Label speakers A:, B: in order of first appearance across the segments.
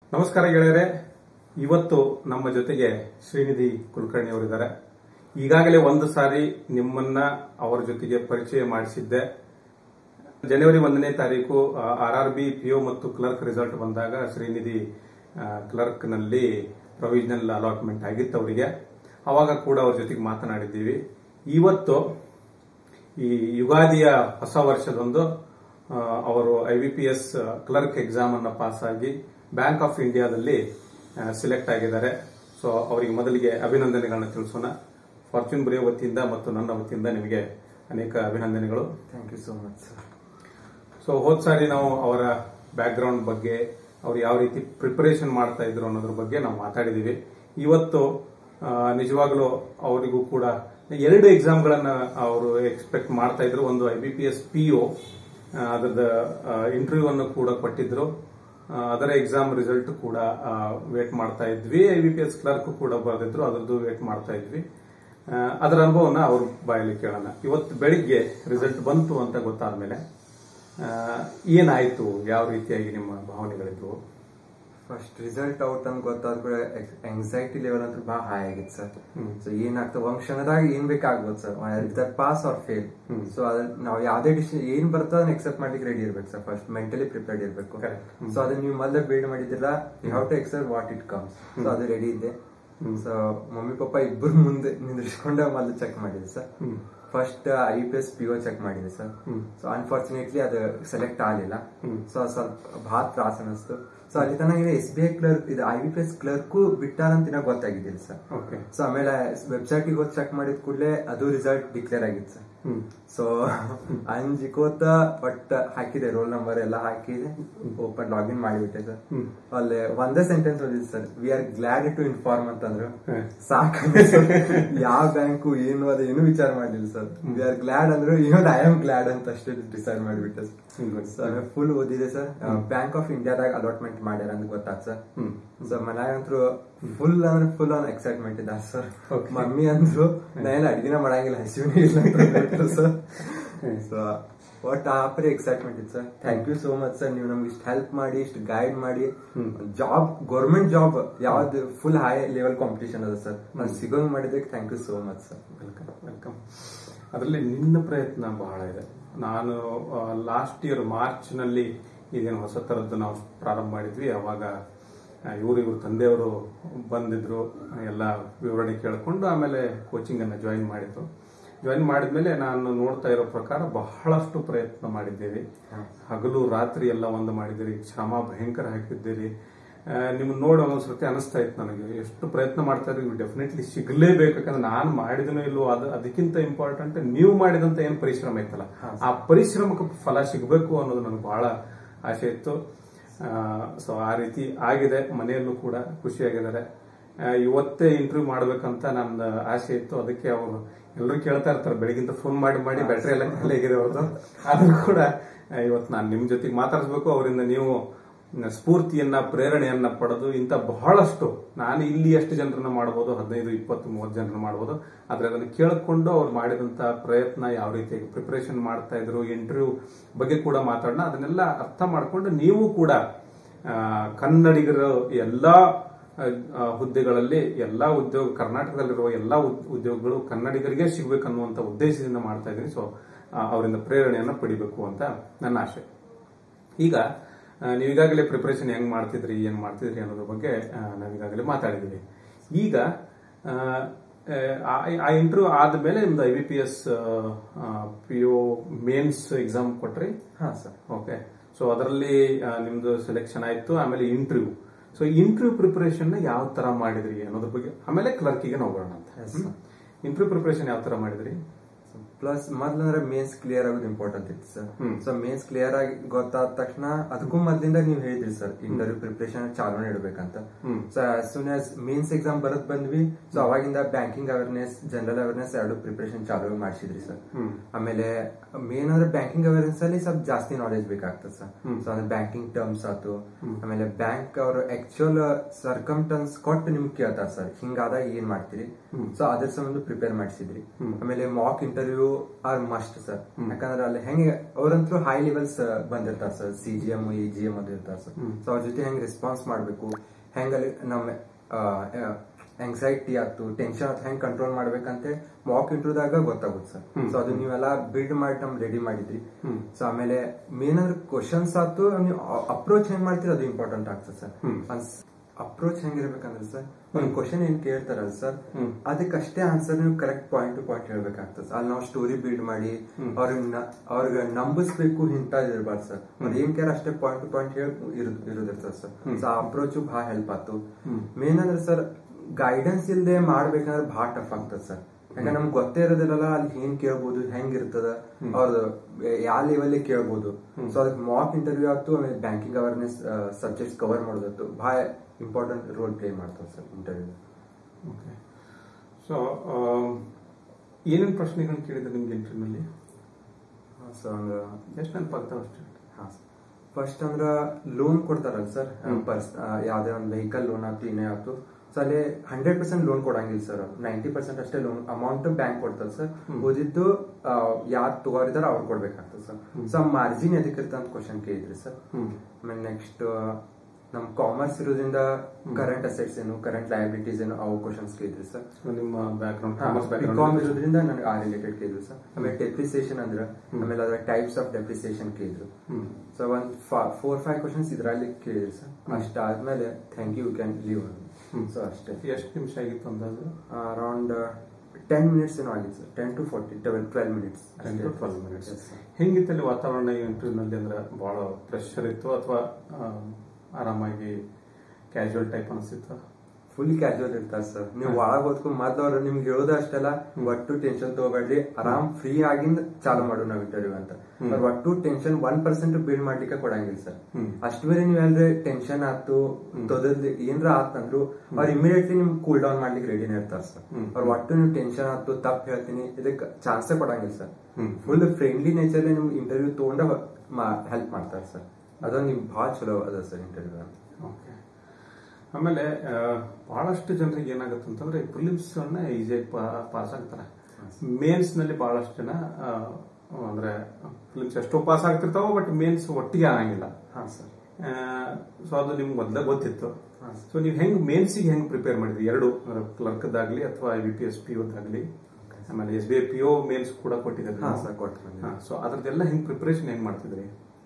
A: ನಮಸ್ಕಾರ ಗೆಳೆಯರೆ ಇವತ್ತು ನಮ್ಮ ಜೊತೆಗೆ ಶ್ರೀನಿಧಿ ಕುಲಕರ್ಣಿ ಅವರಿದ್ದಾರೆ ಈಗಾಗಲೇ ಒಂದು ಸಾರಿ ನಿಮ್ಮನ್ನ ಅವರ ಜೊತೆಗೆ ಪರಿಚಯ ಮಾಡಿಸಿದ್ದೆ ಜನವರಿ ಒಂದನೇ ತಾರೀಕು ಆರ್ ಆರ್ ಬಿ ಪಿಒ ಮತ್ತು ಕ್ಲರ್ಕ್ ರಿಸಲ್ಟ್ ಬಂದಾಗ ಶ್ರೀನಿಧಿ ಕ್ಲರ್ಕ್ ನಲ್ಲಿ ಪ್ರೊವಿಷನಲ್ ಅಲಾಟ್ಮೆಂಟ್ ಆಗಿತ್ತು ಅವರಿಗೆ ಅವಾಗ ಕೂಡ ಅವ್ರ ಜೊತೆಗೆ ಮಾತನಾಡಿದ್ದೀವಿ ಇವತ್ತು ಈ ಯುಗಾದಿಯ ಹೊಸ ವರ್ಷದಂದು ಆ, ಅವರು I B P S clerk exam ಅನ್ನು ಪಾಸ್ ಆಗಿ ಬ್ಯಾಂಕ್ ಆಫ್ ಇಂಡಿಯಾದಲ್ಲಿ ಸಿಲೆಕ್ಟ್ ಆಗಿದ್ದಾರೆ ಸೊ ಅವರಿಗೆ ಮೊದಲಿಗೆ ಅಭಿನಂದನೆಗಳನ್ನ ತಿಳಿಸೋಣ ಫಾರ್ಚೂನ್ ಬರೆಯೋ ವತಿಯಿಂದ ಮತ್ತು ನನ್ನ ವತಿಯಿಂದ ನಿಮಗೆ ಅನೇಕ ಅಭಿನಂದನೆಗಳು
B: thank you so much sir
A: so ಹೋದ್ ಸಾರಿ ನಾವು ಅವರ ಬ್ಯಾಕ್ ಗ್ರೌಂಡ್ ಬಗ್ಗೆ ಅವ್ರು ಯಾವ ರೀತಿ ಪ್ರಿಪರೇಷನ್ ಮಾಡ್ತಾ ಇದ್ರು ಅನ್ನೋದ್ರ ಬಗ್ಗೆ ನಾವು ಮಾತಾಡಿದೀವಿ ಇವತ್ತು ಆ, ನಿಜವಾಗ್ಲೂ ಅವರಿಗೂ ಕೂಡ ಎರಡು ಎಕ್ಸಾಮ್ಗಳನ್ನ ಅವರು ಎಕ್ಸ್ಪೆಕ್ಟ್ ಮಾಡ್ತಾ ಇದ್ರು ಒಂದು I B P S P O ಅದರದ ಇಂಟರ್ವ್ಯೂ ಅನ್ನು ಕೂಡ ಕೊಟ್ಟಿದ್ರು ಆ, ಅದರ ಎಕ್ಸಾಮ್ ರಿಸಲ್ಟ್ ಕೂಡ ವೇಟ್ ಮಾಡ್ತಾ ಇದ್ವಿ I B P S clerk ಕೂಡ ಬರೆದಿದ್ರು ಅದರದ್ದು ವೇಟ್ ಮಾಡ್ತಾ ಇದ್ವಿ ಆ, ಅದರ ಅನುಭವನ ಅವ್ರ ಬಾಯಲ್ಲಿ ಕೇಳೋಣ ಇವತ್ತು ಬೆಳಿಗ್ಗೆ ರಿಸಲ್ಟ್ ಬಂತು ಅಂತ ಗೊತ್ತಾದ ಮೇಲೆ ಏನಾಯ್ತು ಯಾವ ರೀತಿಯಾಗಿ ನಿಮ್ಮ ಭಾವನೆಗಳಿದ್ವು
B: ಫಸ್ಟ್ ರಿಸಲ್ಟ್ ಔಟ್ ಅಂತ ಗೊತ್ತಾದ ಕೂಡ ಎಂಗ್ಸೈಟಿ ಲೆವೆಲ್ ಅಂತೂ ಬಹಳ ಹೈ ಆಗಿತ್ತು ಸರ್ ಸೊ ಏನಾಗ್ತದೆ ಒಂದ್ ಕ್ಷಣದಾಗ ಏನ್ ಬೇಕಾಗ್ಬೋದು sir that pass or fail so ಅದ್ ನಾವು ಯಾವ್ದೇ ಡಿಸಿಷನ್ ಏನ್ ಬರ್ತೋ ಅದನ್ನ ಎಕ್ಸೆಪ್ಟ್ ಮಾಡ್ಲಿಕ್ಕೆ ರೆಡಿ ಇರ್ಬೇಕು ಸರ್ ಫಸ್ಟ್ ಮೆಂಟಲಿ ಪ್ರಿಪೇರ್ಡ್ ಇರ್ಬೇಕು
A: Correct.
B: ಸೊ ಅದನ್ನ ನೀವು ಮೊದಲೇ ಬಿಲ್ಡ್ ಮಾಡಿದಿಲ್ಲ you have to accept what it comes so ಅದು ರೆಡಿ ಇದೆ ಸೊ ಮಮ್ಮಿ ಪಪ್ಪ ಇಬ್ಬರು ಮುಂದೆ ನಿಂದ್ರಿಸ್ಕೊಂಡೆ ಮೊದಲು ಚೆಕ್ ಮಾಡಿದೆ sir first I P S P O check ಮಾಡಿದೆ ಸರ್ ಸೊ ಅನ್ಫಾರ್ಚುನೇಟ್ಲಿ ಅದು ಸೆಲೆಕ್ಟ್ ಆಗಲಿಲ್ಲ ಸೊ ಅದು ಸ್ವಲ್ಪ ಬಹಳ ತ್ರಾಸ ಅನಿಸ್ತು ಸೊ ಅಲ್ಲಿ ತನಕ ಎಸ್ ಬಿ ಐ ಕ್ಲರ್ಕ್ ಇದು I B P S clerk ಬಿಟ್ಟಾರಂತ ಇನ್ನ ಗೊತ್ತಾಗಿದ್ದಿಲ್ಲ ಸರ್
A: ಓಕೆ
B: ಸೊ ಆಮೇಲೆ ವೆಬ್ಸೈಟ್ ಹೋಗಿ ಚೆಕ್ ಮಾಡಿದ ಕೂಡಲೇ ಅದು ರಿಸಲ್ಟ್ ಡಿಕ್ಲೇರ್ ಆಗಿತ್ತು ಸರ್ ಸೊ ಅಂಜಿಕೋತ ಬಟ್ ಹಾಕಿದೆ ರೋಲ್ ನಂಬರ್ ಎಲ್ಲ ಹಾಕಿದೆ ಓಪನ್ ಲಾಗಿನ್ ಮಾಡಿಬಿಟ್ಟೆ ಸರ್ ಅಲ್ಲಿ ಒಂದೇ ಸೆಂಟೆನ್ಸ್ ಓದಿದೆ sir we are glad to inform ಅಂತಂದ್ರು ಸಾಕು ಯಾವ ಬ್ಯಾಂಕು ಏನು ಅದ ಏನು ವಿಚಾರ ಮಾಡಲಿಲ್ಲ ಸರ್ ವಿ ಆರ್ ಗ್ಲಾಡ್ ಅಂದ್ರೆ ಇವನ್ ಐ ಆಮ್ ಗ್ಲಾಡ್ ಅಂತ ಅಷ್ಟೇ ಡಿಸೈಡ್ ಮಾಡಿಬಿಟ್ಟೆ ಸರ್ ಫುಲ್ ಓದಿದೆ ಸರ್ ಬ್ಯಾಂಕ್ ಆಫ್ ಇಂಡಿಯಾದಾಗ ಅಲಾಟ್ಮೆಂಟ್ ಮಾಡ್ಯಾರ ಅಂತ ಗೊತ್ತಾತ್ ಸರ್ ಸೊ ಮನ್ಯಾಗಂತ್ರು ಫುಲ್ ಅಂದ್ರೆ ಫುಲ್ ಆನ್ ಎಕ್ಸೈಟ್ಮೆಂಟ್ ಇದ್ದಾರೆ ಸರ್
A: Okay.
B: ಮಮ್ಮಿ ಅಂದ್ರು ನಾ ಏನು ಅಡ್ಗಿನ ಮಾಡಂಗಿಲ್ಲ ಹಸಿವಿನೇ ಇಲ್ಲ ಅಂತ ಸರ್ ಸೊ ಒಟ್ ಆಪರಿ ಎಕ್ಸೈಟ್ಮೆಂಟ್ ಇತ್ತು sir thank you so much sir ನೀವು ನಮ್ಗೆ ಇಷ್ಟು ಹೆಲ್ಪ್ ಮಾಡಿ ಇಷ್ಟು ಗೈಡ್ ಮಾಡಿ ಜಾಬ್ ಗೌರ್ಮೆಂಟ್ ಜಾಬ್ ಯಾವ್ದು ಫುಲ್ ಹೈ ಲೆವೆಲ್ ಕಾಂಪಿಟೇಷನ್ ಅದ ಸರ್ ಅದು ಸಿಗೋಂಗ್ ಮಾಡಿದ್ದಕ್ಕೆ thank you so much sir
A: welcome welcome ಅದರಲ್ಲಿ ನಿನ್ನ ಪ್ರಯತ್ನ ಬಹಳ ಇದೆ ನಾನು ಲಾಸ್ಟ್ ಇಯರ್ ಮಾರ್ಚ್ ನಲ್ಲಿ ಇದೇನು ಹೊಸ ತರದ್ದು ನಾವು ಪ್ರಾರಂಭ ಮಾಡಿದ್ವಿ ಅವಾಗ ಇವರು ಇವ್ರ ತಂದೆಯವರು ಬಂದಿದ್ರು ಎಲ್ಲ ವಿವರಣೆ ಕೇಳ್ಕೊಂಡು ಆಮೇಲೆ ಕೋಚಿಂಗ್ ಅನ್ನ ಜಾಯಿನ್ ಮಾಡಿದ್ರು ಜಾಯಿನ್ ಮಾಡಿದ್ಮೇಲೆ ನಾನು ನೋಡ್ತಾ ಇರೋ ಪ್ರಕಾರ ಬಹಳಷ್ಟು ಪ್ರಯತ್ನ ಮಾಡಿದ್ದೀರಿ ಹಗಲು ರಾತ್ರಿ ಎಲ್ಲ ಒಂದು ಮಾಡಿದ್ದೀರಿ ಶ್ರಮ ಭಯಂಕರ ಹಾಕಿದ್ದೀರಿ ನಿಮ್ಮನ್ನ ನೋಡಿ ಒಂದೊಂದ್ಸತಿ ಅನಿಸ್ತಾ ಇತ್ತು ನನಗೆ ಎಷ್ಟು ಪ್ರಯತ್ನ ಮಾಡ್ತಾ ಇದ್ರು ಡೆಫಿನೆಟ್ಲಿ ಸಿಗಲೇಬೇಕು ಯಾಕಂದ್ರೆ ನಾನು ಮಾಡಿದನೋ ಇಲ್ಲೋ ಅದು ಅದಕ್ಕಿಂತ ಇಂಪಾರ್ಟೆಂಟ್ ನೀವು ಮಾಡಿದಂತ ಏನು ಪರಿಶ್ರಮ ಇತ್ತಲ್ಲ ಆ ಪರಿಶ್ರಮಕ್ಕೆ ಫಲ ಸಿಗಬೇಕು ಅನ್ನೋದು ನನಗೆ ಬಹಳ ಆಸೆ ಇತ್ತು ಸೊ ಆ ರೀತಿ ಆಗಿದೆ ಮನೆಯಲ್ಲೂ ಕೂಡ ಖುಷಿಯಾಗಿದ್ದಾರೆ ಆ, ಇವತ್ತೇ ಇಂಟರ್ವ್ಯೂ ಮಾಡ್ಬೇಕಂತ ನನ್ನ ಆಸೆ ಇತ್ತು ಅದಕ್ಕೆ ಅವರು ಎಲ್ಲರೂ ಕೇಳ್ತಾ ಇರ್ತಾರೆ ಬೆಳಗಿಂತ ಫೋನ್ ಮಾಡಿ ಮಾಡಿ ಬ್ಯಾಟ್ರಿ ಎಲ್ಲ ಖಾಲಿ ಆಗಿದೆ ಅವ್ರದ್ದು ಆದ್ರೂ ಕೂಡ ಆ, ಇವತ್ತು ನಾನು ನಿಮ್ ಜೊತೆಗೆ ಮಾತಾಡಿಸ್ಬೇಕು ಅವರಿಂದ ನೀವು ಸ್ಫೂರ್ತಿಯನ್ನ ಪ್ರೇರಣೆಯನ್ನ ಪಡೆದು ಇಂಥ ಬಹಳಷ್ಟು ನಾನು ಇಲ್ಲಿ ಎಷ್ಟು ಜನರನ್ನ ಮಾಡಬಹುದು ಹದಿನೈದು ಇಪ್ಪತ್ತು ಮೂವತ್ತು ಜನರನ್ನ ಮಾಡಬಹುದು ಆದ್ರೆ ಅದನ್ನು ಕೇಳಿಕೊಂಡು ಅವ್ರು ಮಾಡಿದಂತ ಪ್ರಯತ್ನ ಯಾವ ರೀತಿಯಾಗಿ ಪ್ರಿಪರೇಷನ್ ಮಾಡ್ತಾ ಇದ್ರು ಇಂಟರ್ವ್ಯೂ ಬಗ್ಗೆ ಕೂಡ ಮಾತಾಡೋಣ ಅದನ್ನೆಲ್ಲ ಅರ್ಥ ಮಾಡ್ಕೊಂಡು ನೀವು ಕೂಡ ಆ, ಕನ್ನಡಿಗರ ಎಲ್ಲಾ ಆ, ಹುದ್ದೆಗಳಲ್ಲಿ ಎಲ್ಲಾ ಉದ್ಯೋಗ ಕರ್ನಾಟಕದಲ್ಲಿರುವ ಎಲ್ಲಾ ಉದ್- ಉದ್ಯೋಗಗಳು ಕನ್ನಡಿಗರಿಗೆ ಸಿಗ್ಬೇಕನ್ನುವಂತ ಉದ್ದೇಶದಿಂದ ಮಾಡ್ತಾ ಇದ್ದೀನಿ ಸೊ ಅವರಿಂದ ಪ್ರೇರಣೆಯನ್ನ ಪಡಿಬೇಕು ಅಂತ ನನ್ನ ಆಶೆ ಈಗ ಆ, ನೀವು ಈಗಾಗಲೇ ಪ್ರಿಪರೇಷನ್ ಹೆಂಗ್ ಮಾಡ್ತಿದ್ರಿ ಏನ್ ಮಾಡ್ತಿದ್ರಿ ಅನ್ನೋದ್ರ ಬಗ್ಗೆ ಆ, ನಾವೀಗಾಗಲೇ ಮಾತಾಡಿದೀವಿ ಈಗ ಆ, ಆ- ಆ ಇಂಟರ್ವ್ಯೂ ಆದ್ಮೇಲೆ ನಿಮ್ದು I B P S P O mains exam ಕೊಟ್ರಿ
B: ಹಾ ಸರ್
A: ಓಕೆ ಸೊ ಅದರಲ್ಲಿ ಆ, ನಿಮ್ದು ಸೆಲೆಕ್ಷನ್ ಆಯ್ತು ಆಮೇಲೆ ಇಂಟರ್ವ್ಯೂ ಸೊ ಇಂಟರ್ವ್ಯೂ ಪ್ರಿಪರೇಷನ್ ಯಾವ ತರ ಮಾಡಿದ್ರಿ ಅನ್ನೋದ್ರ ಬಗ್ಗೆ ಆಮೇಲೆ ಕ್ಲರ್ಕಿಗೆ ನಾವು ಬರೋಣ ಅಂತ ಇಂಟರ್ವ್ಯೂ ಪ್ರಿಪರೇಷನ್ ಯಾವ ತರ ಮಾಡಿದ್ರಿ
B: ಪ್ಲಸ್ ಮೊದ್ಲಂದ್ರೆ ಮೇನ್ಸ್ ಕ್ಲಿಯರ್ ಆಗೋದು ಇಂಪಾರ್ಟೆಂಟ್ ಇತ್ತು ಸರ್ ಸೊ ಮೇನ್ಸ್ ಕ್ಲಿಯರ್ ಆಗಿ ಗೊತ್ತಾದ ತಕ್ಷಣ ಅದಕ್ಕೂ ಮೊದ್ಲಿಂದ ನೀವು ಹೇಳಿದ್ರಿ ಸರ್ ಇಂಟರ್ವ್ಯೂ ಪ್ರಿಪರೇಷನ್ ಚಾಲನೆ ಇಡಬೇಕಂತ so as soon as mains exam ಬರತ್ ಬಂದ್ವಿ ಸೊ ಅವಾಗಿಂದ ಬ್ಯಾಂಕಿಂಗ್ ಅವೇರ್ನೆಸ್ ಜನರಲ್ ಅವೇರ್ನೆಸ್ ಎರಡು ಪ್ರಿಪರೇಷನ್ ಚಾಲು ಮಾಡಿಸಿದ್ರಿ ಸರ್ ಆಮೇಲೆ ಮೇನ್ ಅಂದ್ರೆ ಬ್ಯಾಂಕಿಂಗ್ ಅವೇರ್ನೆಸ್ ಅಲ್ಲಿ ಸ್ವಲ್ಪ ಜಾಸ್ತಿ ನಾಲೆಜ್ ಬೇಕಾಗ್ತದೆ ಸರ್ ಸೊ ಅಂದ್ರೆ ಬ್ಯಾಂಕಿಂಗ್ ಟರ್ಮ್ಸ್ ಆತು ಆಮೇಲೆ ಬ್ಯಾಂಕ್ ಅವರು ಆಕ್ಚುಯಲ್ ಸರ್ಕಮ್ಟನ್ಸ್ ಕೊಟ್ಟು ನಿಮ್ಗೆ ಕೇಳ್ತಾರೆ ಸರ್ ಹಿಂಗಾದಾಗ ಏನ್ ಮಾಡ್ತೀರಿ ಸೊ ಅದ್ರ ಸಂಬಂಧ ಪ್ರಿಪೇರ್ ಮಾಡಿಸಿದ್ರಿ ಆಮೇಲೆ mock interview are must sir ಯಾಕಂದ್ರೆ ಅಲ್ಲಿ ಹೆಂಗೆ ಅವ್ರಂತೂ ಹೈ ಲೆವೆಲ್ಸ್ ಬಂದಿರ್ತಾರ sir C G M E G M ಅದು ಇರ್ತಾರ ಸರ್ ಸೊ ಅವ್ರ ಜೊತೆ ಹೆಂಗ್ ರೆಸ್ಪಾನ್ಸ್ ಮಾಡ್ಬೇಕು ಹೆಂಗಲ್ಲಿ ನಮ್ಮ ಎಂಗ್ಸೈಟಿ ಆಯ್ತು ಟೆನ್ಷನ್ ಆಯ್ತು ಹೆಂಗ್ ಕಂಟ್ರೋಲ್ ಮಾಡ್ಬೇಕಂತ ವಾಕ್ ಇಂಟ್ರೂದಾಗ ಗೊತ್ತಾಗುತ್ತೆ ಸರ್ ಸೊ ಅದು ನೀವೆಲ್ಲ ಬಿಲ್ಡ್ ಮಾಡಿ ನಮ್ ರೆಡಿ ಮಾಡಿದ್ರಿ ಸೊ ಆಮೇಲೆ ಮೇನ್ ಅಂದ್ರೆ ಕ್ವಶನ್ಸ್ ಆಯ್ತು ನೀವು ಅಪ್ರೋಚ್ ಹೆಂಗ್ ಮಾಡ್ತೀರಿ ಅದು ಇಂಪಾರ್ಟೆಂಟ್ ಆಗ್ತದೆ ಸರ್ ಅಪ್ರೋಚ್ ಹೆಂಗಿರ್ಬೇಕಂದ್ರೆ ಸರ್ ಒಂದು ಕ್ವಶನ್ ಏನ್ ಕೇಳ್ತಾರಲ್ಲ ಸರ್ ಅದಕ್ಕಷ್ಟೇ ಆನ್ಸರ್ ನೀವು ಕರೆಕ್ಟ್ ಪಾಯಿಂಟ್ ಟು ಪಾಯಿಂಟ್ ಹೇಳ್ಬೇಕಾಗ್ತದೆ ಅಲ್ಲಿ ನಾವು ಸ್ಟೋರಿ ಬಿಲ್ಡ್ ಮಾಡಿ ಅವ್ರಿಗೆ ಅವ್ರಿಗೆ ನಂಬಿಸ್ಬೇಕು ಇಂತ ಇರ್ಬಾರ್ದು ಸರ್ ಅವ್ರು ಏನ್ ಕೇರ್ ಅಷ್ಟೇ ಪಾಯಿಂಟ್ ಟು ಪಾಯಿಂಟ್ ಹೇಳಿ ಇರೋದಿರ್ತದೆ ಸರ್ ಸೊ ಆ ಅಪ್ರೋಚ್ ಬಹಳ ಹೆಲ್ಪ್ ಆಯ್ತು ಮೇನ್ ಅಂದ್ರೆ ಸರ್ ಗೈಡೆನ್ಸ್ ಇಲ್ಲದೆ ಮಾಡ್ಬೇಕಂದ್ರೆ ಬಹಳ ಟಫ್ ಆಗ್ತದೆ ಸರ್ ಯಾಕಂದ್ರೆ ನಮ್ಗೆ ಗೊತ್ತೇ ಇರೋದಿಲ್ಲಲ್ಲ ಅಲ್ಲಿ ಏನ್ ಕೇಳ್ಬೋದು ಹೆಂಗಿರ್ತದ ಅವ್ರದ್ದು ಯಾವ ಲೆವೆಲ್ ಕೇಳ್ಬೋದು ಸೊ ಅದಕ್ಕೆ ಮಾಕ್ ಇಂಟರ್ವ್ಯೂ ಆಯ್ತು ಆಮೇಲೆ ಬ್ಯಾಂಕಿಂಗ್ ಅವೇರ್ನೆಸ್ ಸಬ್ಜೆಕ್ಟ್ಸ್ ಕವರ್ ಮಾಡೋದತ್ತು ಬಹಳ ಇಂಪಾರ್ಟೆಂಟ್ ರೋಲ್ ಪ್ಲೇ ಮಾಡ್ತಾರೆ ಸರ್ ಇಂಟರ್ವ್ಯೂ
A: ಓಕೆ ಸೊ ಏನೇನು ಪ್ರಶ್ನೆಗಳನ್ನ ಕೇಳಿದ್ರೆ ನಿಮ್ಗೆ ಇಂಟರ್ವ್ಯೂನಲ್ಲಿ
B: ಸೊ ಅಂದ್ರೆ
A: ಎಷ್ಟು ನೆನಪಾಗ್ತಾವೆ ಅಷ್ಟೇ
B: ಫಸ್ಟ್ ಅಂದ್ರ ಲೋನ್ ಕೊಡ್ತಾರಲ್ಲ ಸರ್ ಪರ್ಸ್ ಯಾವ್ದೇ ಒಂದು ವೆಹಿಕಲ್ ಲೋನ್ ಆಯ್ತು ಇನ್ನೇ ಆಯ್ತು ಸೊ ಅಲ್ಲಿ ಹಂಡ್ರೆಡ್ ಪರ್ಸೆಂಟ್ ಲೋನ್ ಕೊಡಂಗಿಲ್ಲ ಸರ್ ನೈಂಟಿ ಪರ್ಸೆಂಟ್ ಅಷ್ಟೇ ಲೋನ್ ಅಮೌಂಟ್ ಬ್ಯಾಂಕ್ ಕೊಡ್ತದೆ ಸರ್ ಓದಿದ್ದು ಯಾರು ತಗೋರಿದಾರ ಅವ್ರು ಕೊಡ್ಬೇಕಾಗ್ತದೆ ಸರ್ ಸೊ ಮಾರ್ಜಿನ್ ಎದಕ್ಕೆ ಇರ್ತದೆ ಅಂತ ಕ್ವಶನ್ ಕೇಳಿದ್ರಿ ಸರ್ ಆಮೇಲೆ ನೆಕ್ಸ್ಟ್ ನಮ್ ಕಾಮರ್ಸ್ ಇರೋದ್ರಿಂದ ಕರೆಂಟ್ ಅಸೆಟ್ಸ್ ಏನು ಕರೆಂಟ್ ಲಯಬಿಲಿಟೀಸ್ ಏನು ಅವು ಕ್ವಶನ್ಸ್ ಕೇಳಿದ್ರಿ ಸರ್
A: ನಿಮ್ಮ ಬ್ಯಾಕ್ಗ್ರೌಂಡ್ ಕಾಮರ್ಸ್
B: ಬಿಕಾಮ್
A: ಬ್ಯಾಕ್ಗ್ರೌಂಡ್
B: ಇರೋದ್ರಿಂದ ನನಗೆ ಆ ರಿಲೇಟೆಡ್ ಕೇಳಿದ್ರು ಸರ್ ಆಮೇಲೆ ಡೆಪ್ರಿಸಿಯೇಷನ್ ಅಂದ್ರೆ ಆಮೇಲೆ ಅದರ ಟೈಪ್ಸ್ ಆಫ್ ಡೆಪ್ರಿಸಿಯೇಷನ್ ಕೇಳಿದ್ರು ಸೊ ಒಂದ್ ಫೋರ್ ಫೈವ್ ಕ್ವಶನ್ಸ್ ಇದ್ರಲ್ಲಿ ಕೇಳಿದ್ರು ಸರ್ ಅಷ್ಟಾದ್ಮೇಲೆ thank you can leave so ಅಷ್ಟೇ
A: ಎಷ್ಟು ನಿಮಿಷ ಆಗಿತ್ತು ಅಂದಾಜು
B: ಅರೌಂಡ್ ಟೆನ್ ಮಿನಿಟ್ಸ್ ಏನೋ ಆಗಿತ್ತು sir ten to forty twelve twelve minutes
A: ten to twelve minutes ಹೆಂಗಿತ್ತಲ್ಲಿ ವಾತಾವರಣ ಈ ಇಂಟರ್ವ್ಯೂನಲ್ಲಿ ಅಂದ್ರೆ ಬಹಳ ಪ್ರೆಷರ್ ಇತ್ತು ಅಥವಾ ಆರಾಮಾಗಿ ಕ್ಯಾಶುವಲ್ ಟೈಪ್ ಅನಿಸ್ತಿತ್ತು
B: ಫುಲ್ ಕ್ಯಾಶುವಲ್ ಇರ್ತಾರೆ ಸರ್ ನೀವು ಒಳಗ್ ಹೋದ್ಕೊಂಡು ಮೊದ್ಲವ್ರು ನಿಮ್ಗೆ ಹೇಳೋದು ಅಷ್ಟೆಲ್ಲ ಒಟ್ಟು ಟೆನ್ಷನ್ ತಗೋಬೇಡ್ರಿ ಆರಾಮ್ ಫ್ರೀ ಆಗಿಂದ ಚಾಲು ಮಾಡು ನಾವ್ ಇಂಟರ್ವ್ಯೂ ಅಂತ ಅವ್ರ್ ಒಟ್ಟು ಟೆನ್ಷನ್ ಒನ್ ಪರ್ಸೆಂಟ್ ಬಿಲ್ಡ್ ಮಾಡ್ಲಿಕ್ಕೆ ಕೊಡಂಗಿಲ್ಲ ಸರ್ ಅಷ್ಟು ಬೇರೆ ನೀವ್ ಎಲ್ರಿ ಟೆನ್ಷನ್ ಆತು ತೊದಲ್ ಏನ್ರ ಆತಂದ್ರು ಅವ್ರು ಇಮಿಡಿಯೇಟ್ಲಿ ನಿಮ್ ಕೂಲ್ ಡೌನ್ ಮಾಡ್ಲಿಕ್ಕೆ ರೆಡಿನೇ ಇರ್ತಾರ ಸರ್ ಅವ್ರ ಒಟ್ಟು ನೀವು ಟೆನ್ಷನ್ ಆತು ತಪ್ಪು ಹೇಳ್ತೀನಿ ಇದಕ್ಕೆ ಚಾನ್ಸೇ ಕೊಡಂಗಿಲ್ಲ ಸರ್ ಫುಲ್ ಫ್ರೆಂಡ್ಲಿ ನೇಚರ್ ನಿಮ್ಗೆ ಇಂಟರ್ವ್ಯೂ ತಗೊಂಡ ಹೆಲ್ಪ್ ಮಾಡ್ತಾರೆ ಸರ್ ಅದೊಂದು ನಿಮ್ಗೆ ಭಾಳ ಚಲೋ ಅದ ಸರ್ ಇಂಟರ್ವ್ಯೂ
A: ಓಕೆ ಆಮೇಲೆ ಆ, ಬಹಳಷ್ಟು ಜನರಿಗೆ ಏನಾಗುತ್ತೆ ಅಂತಂದ್ರೆ ಪ್ರಿಲಿಮ್ಸ್ ಅನ್ನ ಈಸಿಯಾಗಿ ಪಾಸ್ ಆಗ್ತಾರೆ ಮೇನ್ಸ್ ನಲ್ಲಿ ಬಹಳಷ್ಟು ಜನ ಆ, ಅಂದ್ರೆ ಫಿಲಿಮ್ಸ್ ಎಷ್ಟೋ ಪಾಸ್ ಆಗ್ತಿರ್ತಾವ ಬಟ್ ಮೇನ್ಸ್ ಒಟ್ಟಿಗೆ ಆಗಂಗಿಲ್ಲ
B: ಹಾ ಸರ್
A: ಸೊ ಅದು ನಿಮ್ಗೆ ಮೊದಲೇ ಗೊತ್ತಿತ್ತು ಸೊ ನೀವು ಹೆಂಗ್ ಮೇನ್ಸಿಗೆ ಹೆಂಗ್ ಪ್ರಿಪೇರ್ ಮಾಡಿದ್ರಿ ಎರಡು ಕ್ಲರ್ಕ್ದಾಗ್ಲಿ ಅಥವಾ ವಿ ಪಿ ಎಸ್ ಪಿ ಓದಾಗ್ಲಿ ಆಮೇಲೆ S B I P O mains ಕೂಡ ಕೊಟ್ಟಿದ್ದಾರೆ
B: ಹಾ ಸರ್ ಕೊಟ್ಟು
A: ಸೊ ಅದ್ರದ್ದೆಲ್ಲ ಹೆಂಗ್ ಪ್ರಿಪರೇಷನ್ ಹೆಂಗ್ ಮಾಡ್ತಿದ್ರಿ